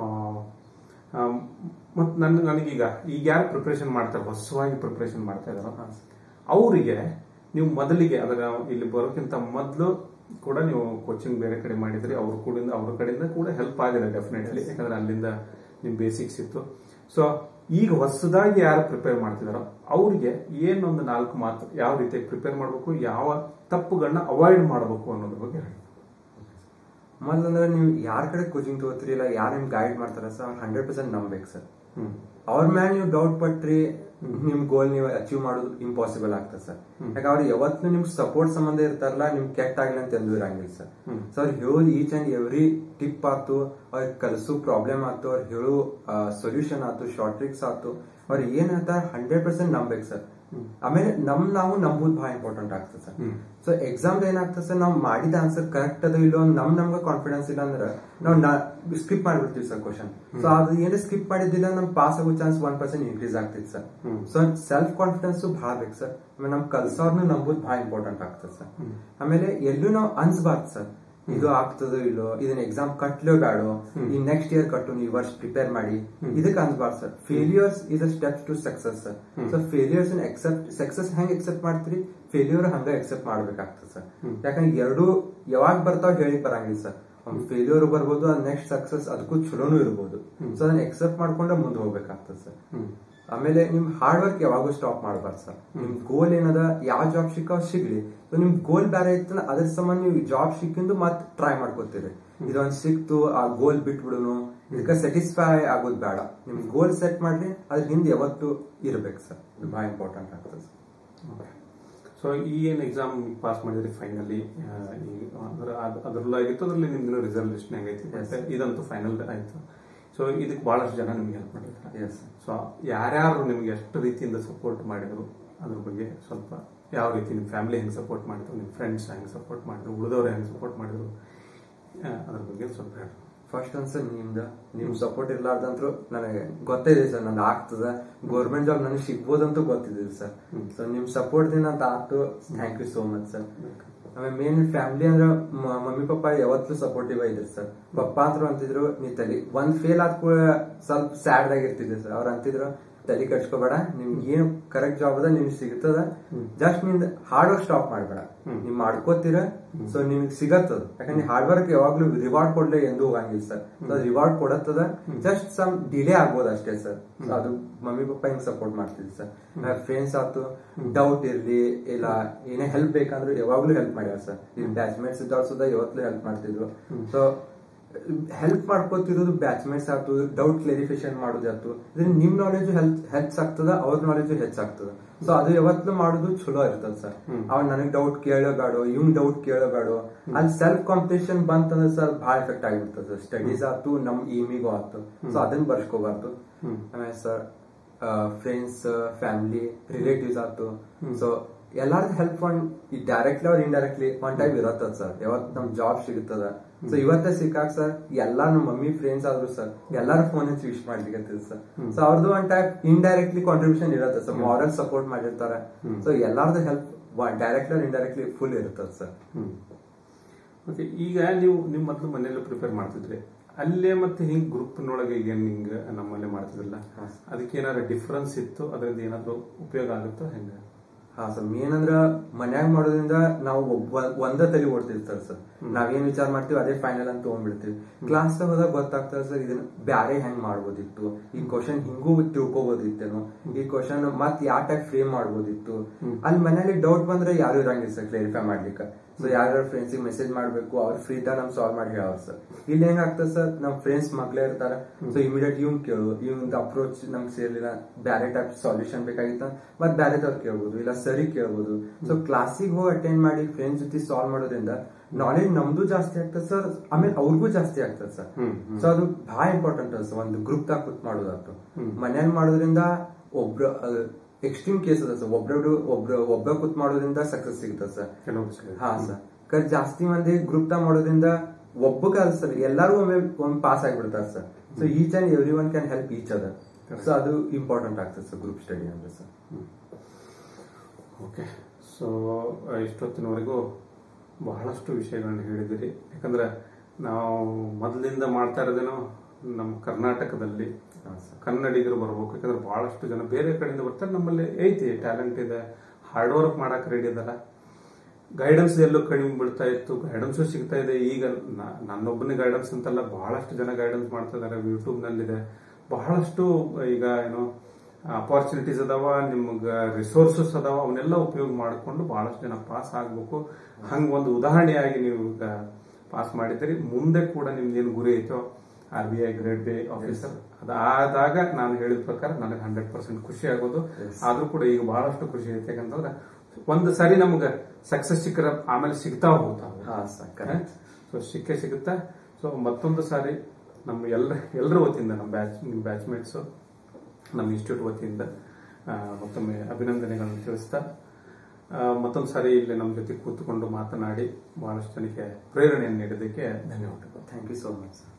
A: ಮತ್ ನನ್ ನನಗೀಗ ಈಗ ಯಾರು ಪ್ರಿಪರೇಷನ್ ಮಾಡ್ತಾರೆ ಹೊಸವಾಗಿ ಪ್ರಿಪರೇಷನ್ ಮಾಡ್ತಾ ಇದಾರೋ ಅವರಿಗೆ ನೀವು ಮೊದಲಿಗೆ ಅದರ ಇಲ್ಲಿ ಬರೋಕ್ಕಿಂತ ಮೊದಲು ಕೂಡ ನೀವು ಕೋಚಿಂಗ್ ಬೇರೆ ಕಡೆ ಮಾಡಿದ್ರಿ ಅವ್ರ ಕೂಡ ಅವ್ರ ಕಡೆಯಿಂದ ಕೂಡ ಹೆಲ್ಪ್ ಆಗಿದೆ ಡೆಫಿನೆಟ್ಲಿ ಯಾಕಂದ್ರೆ ಅಲ್ಲಿಂದ ನಿಮ್ ಬೇಸಿಕ್ಸ್ ಇತ್ತು ಸೊ ಈಗ ಹೊಸದಾಗಿ ಯಾರು ಪ್ರಿಪೇರ್ ಮಾಡ್ತಿದಾರೋ ಅವ್ರಿಗೆ ಏನೊಂದು ನಾಲ್ಕು ಮಾತು ಯಾವ ರೀತಿ ಪ್ರಿಪೇರ್ ಮಾಡಬೇಕು ಯಾವ ತಪ್ಪುಗಳನ್ನ ಅವಾಯ್ಡ್ ಮಾಡಬೇಕು ಅನ್ನೋದ್ರ ಬಗ್ಗೆ ಹೇಳಿ
B: ಮೊದಲಂದ್ರೆ ನೀವು ಯಾರ ಕಡೆ ಕೋಚಿಂಗ್ ತಗೋತೀರಿ ಇಲ್ಲ ಯಾರು ನಿಮ್ ಗೈಡ್ ಮಾಡ್ತಾರ ಸರ್ ಅವ್ರು ಹಂಡ್ರೆಡ್ ಪರ್ಸೆಂಟ್ ನಂಬೇಕು ಸರ್
A: ಹ್ಮ್
B: ಅವ್ರ ಮ್ಯಾಲ ನೀವು ಡೌಟ್ ಪಟ್ರಿ ನಿಮ್ ಗೋಲ್ ನೀವು ಅಚೀವ್ ಮಾಡೋದು ಇಂಪಾಸಿಬಲ್ ಆಗ್ತದೆ ಸರ್ ಯಾಕೆ ಅವ್ರು ಯಾವತ್ತು ನಿಮ್ ಸಪೋರ್ಟ್ ಸಂಬಂಧ ಇರ್ತಾರಲ್ಲ ನಿಮ್ ಕೆಟ್ಟ ಆಗಿಲ್ಲ ಅಂತ ಎಂದೂ ಇರಂಗಿಲ್ಲ ಸರ್ ಸೊ ಅವ್ರು ಹೇಳೋದು ಈಚ್ ಅಂಡ್ ಎವ್ರಿ ಟಿಪ್ ಆತು ಅವ್ರಿಗೆ ಕಲಿಸೋ ಪ್ರಾಬ್ಲಮ್ ಆತು ಅವ್ರು ಹೇಳೋ ಸೊಲ್ಯೂಷನ್ ಆತು ಶಾರ್ಟ್ ಟ್ರಿಕ್ಸ್ ಆತು ಅವ್ರು ಏನ್ ಹೇಳ್ತಾರೆ ಹಂಡ್ರೆಡ್ ಪರ್ಸೆಂಟ್ ನಂಬೇಕು ಸರ್ ಆಮೇಲೆ ನಮ್ ನಾವು ನಂಬುದು ಬಹಳ ಇಂಪಾರ್ಟೆಂಟ್ ಆಗ್ತದೆ ಸರ್
A: ಹ್ಮ್.
B: ಸೊ ಎಕ್ಸಾಮ್ ಏನಾಗ್ತದೆ ಸರ್ ನಾವು ಮಾಡಿದ ಆನ್ಸರ್ ಕರೆಕ್ಟ್ ಅದು ಇಲ್ಲೋ ನಮ್ ನಮ್ಗೆ ಕಾನ್ಫಿಡೆನ್ಸ್ ಇಲ್ಲ ಅಂದ್ರೆ ನಾವು ಸ್ಕಿಪ್ ಮಾಡ್ಬಿಡ್ತೀವಿ ಸರ್ ಕ್ವಶನ್ ಸೊ ಅದು ಏನೇ ಸ್ಕಿಪ್ ಮಾಡಿದ್ದಿಲ್ಲ ನಮ್ ಪಾಸ್ ಆಗೋ ಚಾನ್ಸ್ ಒನ್ ಪರ್ಸೆಂಟ್ ಇನ್ಕ್ರೀಸ್ ಆಗ್ತಿತ್ತು sir
A: hmm.
B: So self confidence ಬಹಳ ಬೇಕು ಸರ್ ಆಮೇಲೆ ನಮ್ ಕಲ್ಸೋರ್ನು ನಂಬುದು ಬಹಳ ಇಂಪಾರ್ಟೆಂಟ್ ಆಗ್ತದೆ ಸರ್ ಆಮೇಲೆ ಎಲ್ಲೂ ನಾವು ಅನ್ಸ್ಬಾರ್ದು ಸರ್ ಇದು ಆಗ್ತದೋ ಇಲ್ಲೋ ಇದನ್ನ ಎಕ್ಸಾಮ್ ಕಟ್ಲೋ ಬೇಡೋ ಈ ನೆಕ್ಸ್ಟ್ ಇಯರ್ ಕಟ್ಟು ನೀವು ವರ್ಷ ಪ್ರಿಪೇರ್ ಮಾಡಿ ಇದಕ್ಕೆ ಅನ್ಸ್ಬಾರ್ದು sir failures is a step to success sir so failures accept success ಹೆಂಗ್ ಎಕ್ಸೆಪ್ಟ್ ಮಾಡ್ತೀರಿ ಫೇಲ್ಯೂರ್ ಹಂಗ ಎಕ್ಸೆಪ್ಟ್ ಮಾಡ್ಬೇಕಾಗ್ತದೆ ಸರ್ ಯಾಕಂದ್ರೆ ಎರಡು ಯಾವಾಗ ಬರ್ತಾವ ಹೇಳಿ ಬರಂಗಿಲ್ಲ ಸರ್ ಒಂದು ಫೇಲ್ಯೂರ್ ಬರ್ಬೋದು ಅದ್ ನೆಕ್ಸ್ಟ್ ಸಕ್ಸಸ್ ಅದಕ್ಕೂ ಚಲೋನು ಇರ್ಬೋದು ಸೊ ಅದನ್ನ ಎಕ್ಸೆಪ್ಟ್ ಮಾಡ್ಕೊಂಡೆ ಮುಂದೆ ಹೋಗ್ಬೇಕಾಗ್ತದೆ ಸರ್
A: ಹ್ಮ್
B: ಆಮೇಲೆ ನಿಮ್ ಹಾರ್ಡ್ ವರ್ಕ್ ಯಾವಾಗೂ ಸ್ಟಾಪ್ ಮಾಡಬಾರ್ದು ಸರ್ ನಿಮ್ ಗೋಲ್ ಏನದ ಯಾವ ಜಾಬ್ ಸಿಕ್ಕ ಸಿಗ್ಲಿ ಸೊ ನಿಮ್ ಗೋಲ್ ಬೇರೆ ಇತ್ತಲ್ಲ ಅದ್ರ ಸಂಬಂಧ ನೀವು ಜಾಬ್ ಸಿಕ್ಕಿಂದು ಮತ್ ಟ್ರೈ ಮಾಡ್ಕೋತೀರಿ ಇದೊಂದ್ ಸಿಕ್ತು ಆ ಗೋಲ್ ಬಿಟ್ಬಿಡುನು ಇದಕ್ಕೆ ಸ್ಯಾಟಿಸ್ಫೈ ಆಗೋದು ಬೇಡ ನಿಮ್ ಗೋಲ್ ಸೆಟ್ ಮಾಡ್ರಿ ಅದ್ರ ಹಿಂದೆ ಯಾವತ್ತು ಇರ್ಬೇಕು ಸರ್ ಇದು ಬಹಳ ಇಂಪಾರ್ಟೆಂಟ್ ಆಗ್ತದೆ ಸರ್
A: ಸೊ ಈ ಏನು ಎಕ್ಸಾಮ್ ಪಾಸ್ ಮಾಡಿದ್ರಿ ಫೈನಲಿ ಅಂದ್ರೆ ಅದ್- ಅದ್ರಲ್ಲಾಗಿತ್ತು ಅದ್ರಲ್ಲಿ ನಿಮ್ದು ರಿಸರ್ವೇಷನ್ ಆಗೈತಿ ಮತ್ತೆ ಇದಂತೂ ಫೈನಲ್ ಆಯ್ತು ಸೊ ಇದಕ್ಕೆ ಬಹಳಷ್ಟು ಜನ ನಿಮ್ಗೆ ಹೆಲ್ಪ್ ಮಾಡಿದ್ದಾರೆ
B: ಎಸ್
A: ಸೊ ಯಾರ್ಯಾರು ನಿಮ್ಗೆ ಎಷ್ಟು ರೀತಿಯಿಂದ ಸಪೋರ್ಟ್ ಮಾಡಿದ್ರು ಅದ್ರ ಬಗ್ಗೆ ಸ್ವಲ್ಪ ಯಾವ ರೀತಿ ನಿಮ್ಮ ಫ್ಯಾಮಿಲಿ ಹೆಂಗೆ ಸಪೋರ್ಟ್ ಮಾಡಿದ್ರು ನಿಮ್ಮ ಫ್ರೆಂಡ್ಸ್ ಹೆಂಗೆ ಸಪೋರ್ಟ್ ಮಾಡಿದ್ರು ಉಳಿದವ್ರು ಹೆಂಗೆ ಸಪೋರ್ಟ್ ಮಾಡಿದ್ರು ಆ, ಅದ್ರ ಬಗ್ಗೆ ಸ್ವಲ್ಪ ಹೇಳಿ
B: ಫಸ್ಟ್ ಅನ್ಸ ನಿಮ್ದ ನಿಮ್ ಸಪೋರ್ಟ್ ಇರ್ಲಾರ್ದಂತ್ರು ನನಗೆ ಗೊತ್ತೇ ಇದೆ ಸರ್ ನಂದು ಆಗ್ತದ ಗೌರ್ಮೆಂಟ್ ಜಾಬ್ ನನಗೆ ಸಿಗ್ಬೋದಂತೂ ಗೊತ್ತಿದೆ ಸರ್ ಸೊ ನಿಮ್ ಸಪೋರ್ಟ್ ದಿಂದ ಅಂತ ಆತು thank you so much sir ಆಮೇಲೆ ಮೇನ್ ಫ್ಯಾಮಿಲಿ ಅಂದ್ರ ಮ- ಮಮ್ಮಿ ಪಪ್ಪ ಯಾವತ್ತೂ ಸಪೋರ್ಟಿವ್ ಇದ್ರು ಸರ್ ಪಪ್ಪ ಅಂದ್ರು ಅಂತಿದ್ರು ನೀ ತಲಿ ಒಂದ್ ಫೇಲ್ ಆದ ಕೂಡ ಸ್ವಲ್ಪ ಸ್ಯಾಡ್ ಆಗಿರ್ತಿದ್ದೆ ಸರ್ ಅವ್ರು ಅಂತಿದ್ರು ತಲೆ ಕಟ್ಸ್ಕೋಬೇಡ ನಿಮ್ಗೆ ಏನು ಕರೆಕ್ಟ್ ಜಾಬ್ ಅದ ನಿಮ್ಗೆ ಸಿಗ್ತದ ಜಸ್ಟ್ ನಿಂದ ಹಾರ್ಡ್ ವರ್ಕ್ ಸ್ಟಾಪ್ ಮಾಡ್ಬೇಡ ನೀವ್ ಮಾಡ್ಕೋತೀರ ಸೊ ನಿಮ್ಗೆ ಸಿಗತ್ತದ ಯಾಕಂದ್ರೆ ಹಾರ್ಡ್ ವರ್ಕ್ ಯಾವಾಗ್ಲೂ ರಿವಾರ್ಡ್ ಕೊಡ್ಲೆ ಎಂದು ಹೋಗಂಗಿಲ್ಲ ಸರ್ ಸೊ ರಿವಾರ್ಡ್ ಕೊಡತ್ತದ ಜಸ್ಟ್ ಸಮ್ ಡಿಲೇ ಆಗ್ಬೋದು ಅಷ್ಟೇ ಸರ್ ಸೊ ಅದು ಮಮ್ಮಿ ಪಪ್ಪ ಹಿಂಗ್ ಸಪೋರ್ಟ್ ಮಾಡ್ತಿದ್ವಿ ಸರ್ ಫ್ರೆಂಡ್ಸ್ ಆತು ಡೌಟ್ ಇರ್ಲಿ ಇಲ್ಲ ಏನೇ ಹೆಲ್ಪ್ ಬೇಕಂದ್ರೆ ಯಾವಾಗ್ಲೂ ಹೆಲ್ಪ್ ಮಾಡ್ಯಾರ ಸರ್ ಈ ಬ್ಯಾಚ್ಮೇಟ್ಸ್ ಇದ್ದವ್ರು ಸುದ ಯಾವತ್ತೂ ಹೆಲ್ಪ್ ಮಾಡ್ತಿದ್ರು ಸೊ ಹೆಲ್ಪ್ ಮಾಡ್ಕೋತಿರೋದು ಬ್ಯಾಚ್ಮೇಟ್ಸ್ ಆಯ್ತು ಡೌಟ್ ಕ್ಲಾರಿಫಿಕೇಶನ್ ಮಾಡೋದಾಯ್ತು ಇದ್ರಿಂದ ನಿಮ್ ನಾಲೆಜ್ ಹೆಲ್ಪ್ ಹೆಚ್ಚಾಗ್ತದ ಅವ್ರ ನಾಲೆಜ್ ಹೆಚ್ಚಾಗ್ತದ ಸೊ ಅದು ಯಾವತ್ತೂ ಮಾಡೋದು ಚಲೋ ಇರ್ತದ ಸರ್ ಅವ್ ನನಗ್ ಡೌಟ್ ಕೇಳಬೇಡ ಇವ್ನ್ ಡೌಟ್ ಕೇಳಬೇಡ ಅಲ್ಲಿ ಸೆಲ್ಫ್ ಕಾಂಪಿಟೇಷನ್ ಬಂತಂದ್ರೆ ಸರ್ ಬಹಳ ಎಫೆಕ್ಟ್ ಆಗಿರ್ತದೆ ಸರ್ ಸ್ಟಡೀಸ್ ಆಯ್ತು ನಮ್ ಈಮಿಗೂ ಆಯ್ತು ಸೊ ಅದನ್ನ ಬರ್ಸ್ಕೋಬಾರ್ದು ಆಮೇಲೆ ಸರ್ ಫ್ರೆಂಡ್ಸ್ ಫ್ಯಾಮಿಲಿ ರಿಲೇಟಿವ್ಸ್ ಆಯ್ತು ಸೊ ಎಲ್ಲಾರ್ದು ಹೆಲ್ಪ್ ಒನ್ ಡೈರೆಕ್ಟ್ಲಿ ಅವ್ರ ಇಂಡೈರೆಕ್ಟ್ಲಿ ಒನ್ ಟೈಪ್ ಇರತ್ತದ ಸರ್ ಯಾವತ್ ನಮ್ ಜಾಬ್ ಸಿಗುತ್ತದ ಸೊ ಇವತ್ತೇ ಸಿಕ್ಕಾಕ ಸರ್ ಎಲ್ಲಾ ನಮ್ಮ ಮಮ್ಮಿ ಫ್ರೆಂಡ್ಸ್ ಆದ್ರು ಸರ್ ಎಲ್ಲಾರು ಫೋನ್ ಹಚ್ಚಿ ವಿಶ್ ಮಾಡ್ಲಿಕ್ಕೆ ಸರ್ ಸೊ ಅವ್ರದ್ದು ಒನ್ ಟೈಪ್ ಇಂಡೈರೆಕ್ಟ್ಲಿ ಕಾಂಟ್ರಿಬ್ಯೂಷನ್ ಇರುತ್ತೆ ಸರ್ ಮಾರಲ್ ಸಪೋರ್ಟ್ ಮಾಡಿರ್ತಾರೆ ಸೊ ಎಲ್ಲಾರ್ದು ಹೆಲ್ಪ್ ಡೈರೆಕ್ಟ್ಲಿ ಅವ್ರ ಇಂಡೈರೆಕ್ಟ್ಲಿ ಫುಲ್ ಇರ್ತದ ಸರ್
A: ಓಕೆ ಈಗ ನೀವು ನಿಮ್ಮ ಮೊದಲು ಮನೆಯಲ್ಲೇ ಪ್ರಿಪೇರ್ ಮಾಡ್ತಿದ್ರಿ ಅಲ್ಲೇ ಮತ್ತೆ ಹಿಂಗ್ ಗ್ರೂಪ್ನೊಳಗೆ ಈಗ ಹಿಂಗ ನಮ್ಮಲ್ಲೇ ಮಾಡ್ತಿದ್ರಲ್ಲ ಅದಕ್ಕೆ ಏನಾದ್ರು ಡಿಫ್ರೆನ್ಸ್ ಇತ್ತು ಅದರಿಂದ ಏನಾದ್ರು ಉಪಯೋಗ ಆಗುತ್ತೋ ಹೆಂಗ
B: ಹಾ ಸರ್ ಮೇನ್ ಅಂದ್ರ ಮನ್ಯಾಗ ಮಾಡೋದ್ರಿಂದ ನಾವು ಒಬ್ಬ ಒಂದ ತಲೆ ಓಡ್ತಿರ್ತಾರ ಸರ್ ನಾವೇನ್ ವಿಚಾರ ಮಾಡ್ತೀವಿ ಅದೇ ಫೈನಲ್ ಅಂತ ತಗೊಂಡ್ಬಿಡ್ತೀವಿ ಕ್ಲಾಸ್ ಹೋದಾಗ ಗೊತ್ತಾಗ್ತದೆ ಸರ್ ಇದನ್ನ ಬ್ಯಾರೆ ಹೆಂಗ್ ಮಾಡ್ಬೋದಿತ್ತು ಈ ಕ್ವಶನ್ ಹಿಂಗೂ ತಿಳ್ಕೊಬೋದಿತ್ತೇನೋ ಈ ಕ್ವಶನ್ ಮತ್ ಯಾವ ಟೈಪ್ ಫ್ರೇಮ್ ಮಾಡ್ಬೋದಿತ್ತು ಅಲ್ಲಿ ಮನೇಲಿ ಡೌಟ್ ಬಂದ್ರೆ ಯಾರು ಇರಂಗಿಲ್ಲ ಸರ್ ಕ್ಲಾರಿಫೈ ಮಾಡ್ಲಿಕ್ಕೆ ಸೊ ಯಾರ್ಯಾರ ಫ್ರೆಂಡ್ಸಿಗೆ ಮೆಸೇಜ್ ಮಾಡ್ಬೇಕು ಅವ್ರ ಫ್ರೀ ಇದ್ದಾಗ ನಮ್ ಸಾಲ್ವ್ ಮಾಡಿ ಹೇಳೋರು ಸರ್ ಇಲ್ಲಿ ಹೆಂಗ್ ಆಗ್ತದೆ ಸರ್ ನಮ್ ಫ್ರೆಂಡ್ಸ್ ಮಕ್ಳೇ ಇರ್ತಾರ ಸೊ ಇಮಿಡಿಯೇಟ್ ಇವ್ನ್ ಕೇಳು ಇವ್ನ ಅಪ್ರೋಚ್ ನಮ್ಗೆ ಸೇರ್ಲಿಲ್ಲ ಬ್ಯಾರೆ ಟೈಪ್ ಸಾಲ್ಯೂಷನ್ ಬೇಕಾಗಿತ್ತ ಮತ್ ಬ್ಯಾರೆದವ್ರು ಕೇಳ್ಬೋದು ಇಲ್ಲ ಸರಿ ಕೇಳ್ಬೋದು ಸೊ ಕ್ಲಾಸಿಗೆ ಹೋಗಿ ಅಟೆಂಡ್ ಮಾಡಿ ಫ್ರೆಂಡ್ಸ್ ಜೊತೆ ಸಾಲ್ವ್ ಮಾಡೋದ್ರಿಂದ ನಾಲೆಜ್ ನಮ್ದು ಜಾಸ್ತಿ ಆಗ್ತದೆ ಸರ್ ಆಮೇಲೆ ಅವ್ರಿಗೂ ಜಾಸ್ತಿ ಆಗ್ತದೆ ಸರ್ ಸೊ ಅದು ಬಹಳ ಇಂಪಾರ್ಟೆಂಟ್ ಅದ ಸರ್ ಒಂದು ಗ್ರೂಪ್ ದಾಗ ಕೂತ್ ಮಾಡೋದಾಯ್ತು ಮನೇಲಿ ಮಾಡೋದ್ರಿಂದ ಒಬ್ರು ಎಕ್ಸ್ಟ್ರೀಮ್ ಕೇಸ್ ಅದ ಸರ್ ಒಬ್ರು ಒಬ್ರು ಒಬ್ಬ ಕೂತ್ ಮಾಡೋದ್ರಿಂದ ಸಕ್ಸಸ್ ಸಿಗ್ತದೆ ಸರ್
A: ಕೆಲವೊಂದು ಸರಿ.
B: ಹಾ ಸರ್ ಕರ್ ಜಾಸ್ತಿ ಮಂದಿ ಗ್ರೂಪ್ ದಾಗ ಮಾಡೋದ್ರಿಂದ ಒಬ್ಬ ಅಲ್ಲ ಸರ್ ಎಲ್ಲಾರು ಒಮ್ಮೆ ಒಮ್ಮೆ ಪಾಸ್ ಆಗ್ಬಿಡ್ತಾರೆ sir so each and every one can help each other so ಅದು ಇಂಪಾರ್ಟೆಂಟ್ ಆಗ್ತದೆ ಸರ್ ಗ್ರೂಪ್ ಸ್ಟಡಿ ಅಂದ್ರೆ ಸರ್
A: ಓಕೆ ಸೊ ಇಷ್ಟೊತ್ತಿನವರೆಗೂ ಬಹಳಷ್ಟು ವಿಷಯಗಳನ್ನ ಹೇಳಿದಿರಿ ಯಾಕಂದ್ರೆ ನಾವು ಮೊದಲಿಂದ ಮಾಡ್ತಾ ಇರೋದೇನೋ ನಮ್ಮ ಕರ್ನಾಟಕದಲ್ಲಿ
B: ಹಾ ಸರ್
A: ಕನ್ನಡಿಗರು ಬರ್ಬೇಕು ಯಾಕಂದ್ರೆ ಬಹಳಷ್ಟು ಜನ ಬೇರೆ ಕಡೆಯಿಂದ ಬರ್ತಾರೆ ನಮ್ಮಲ್ಲಿ ಐತಿ ಟ್ಯಾಲೆಂಟ್ ಇದೆ ಹಾರ್ಡ್ ವರ್ಕ್ ಮಾಡಕ್ ರೆಡಿ ಇದಲ್ಲ ಗೈಡೆನ್ಸ್ ಎಲ್ಲೋ ಕಡಿಮೆ ಬೀಳ್ತಾ ಇತ್ತು ಗೈಡೆನ್ಸು ಸಿಗ್ತಾ ಇದೆ ಈಗ ನ- ನನ್ನೊಬ್ಬನೇ ಗೈಡೆನ್ಸ್ ಅಂತಲ್ಲ ಬಹಳಷ್ಟು ಜನ ಗೈಡೆನ್ಸ್ ಮಾಡ್ತಾ ಇದಾರೆ ಯೂಟ್ಯೂಬ್ ನಲ್ಲಿದೆ ಬಹಳಷ್ಟು ಈಗ ಏನೋ ಅಪಾರ್ಚುನಿಟೀಸ್ ಅದಾವ ನಿಮ್ಗೆ ರಿಸೋರ್ಸಸ್ ಅದಾವ ಅವನ್ನೆಲ್ಲ ಉಪಯೋಗ ಮಾಡಿಕೊಂಡು ಬಹಳಷ್ಟು ಜನ ಪಾಸ್ ಆಗ್ಬೇಕು ಹಂಗ ಒಂದು ಉದಾಹರಣೆಯಾಗಿ ನೀವು ಈಗ ಪಾಸ್ ಮಾಡಿದ್ದೀರಿ ಮುಂದೆ ಕೂಡ ನಿಮ್ದು ಏನು ಗುರಿ ಐತೋ R B I grade B officer ಅದಾದಾಗ ನಾನು ಹೇಳಿದ ಪ್ರಕಾರ ನನಗೆ ಹಂಡ್ರೆಡ್ ಪರ್ಸೆಂಟ್ ಖುಷಿ ಆಗೋದು ಆದ್ರೂ ಕೂಡ ಈಗ ಬಹಳಷ್ಟು ಖುಷಿ ಐತೆ ಯಾಕಂತಂದ್ರೆ ಒಂದು ಸರಿ ನಮ್ಗೆ ಸಕ್ಸಸ್ ಸಿಕ್ಕರ ಆಮೇಲೆ ಸಿಗ್ತಾ ಹೋಗ್ತಾವ
B: ಹಾ ಸರ್ ಕರೆಕ್ಟ್
A: ಸೊ ಸಿಕ್ಕೇ ಸಿಗುತ್ತಾ ಸೊ ಮತ್ತೊಂದು ಸಾರಿ ನಮ್ಮ ಎಲ್ಲ ಎಲ್ಲರ ವತಿಯಿಂದ ನಮ್ಮ ಬ್ಯಾಚ್ ನಿಮ್ಮ ಬ್ಯಾಚ್ಮೇಟ್ಸು ನಮ್ಮ ಇನ್ಸ್ಟಿಟ್ಯೂಟ್ ವತಿಯಿಂದ ಆ, ಮತ್ತೊಮ್ಮೆ ಅಭಿನಂದನೆಗಳನ್ನು ತಿಳಿಸ್ತಾ ಆ, ಮತ್ತೊಂದು ಸಾರಿ ಇಲ್ಲಿ ನಮ್ಮ ಜೊತೆ ಕೂತ್ಕೊಂಡು ಮಾತನಾಡಿ ಬಹಳಷ್ಟು ಜನಕ್ಕೆ ಪ್ರೇರಣೆಯನ್ನು ನೀಡೋದಕ್ಕೆ ಧನ್ಯವಾದಗಳು
B: thank you so much sir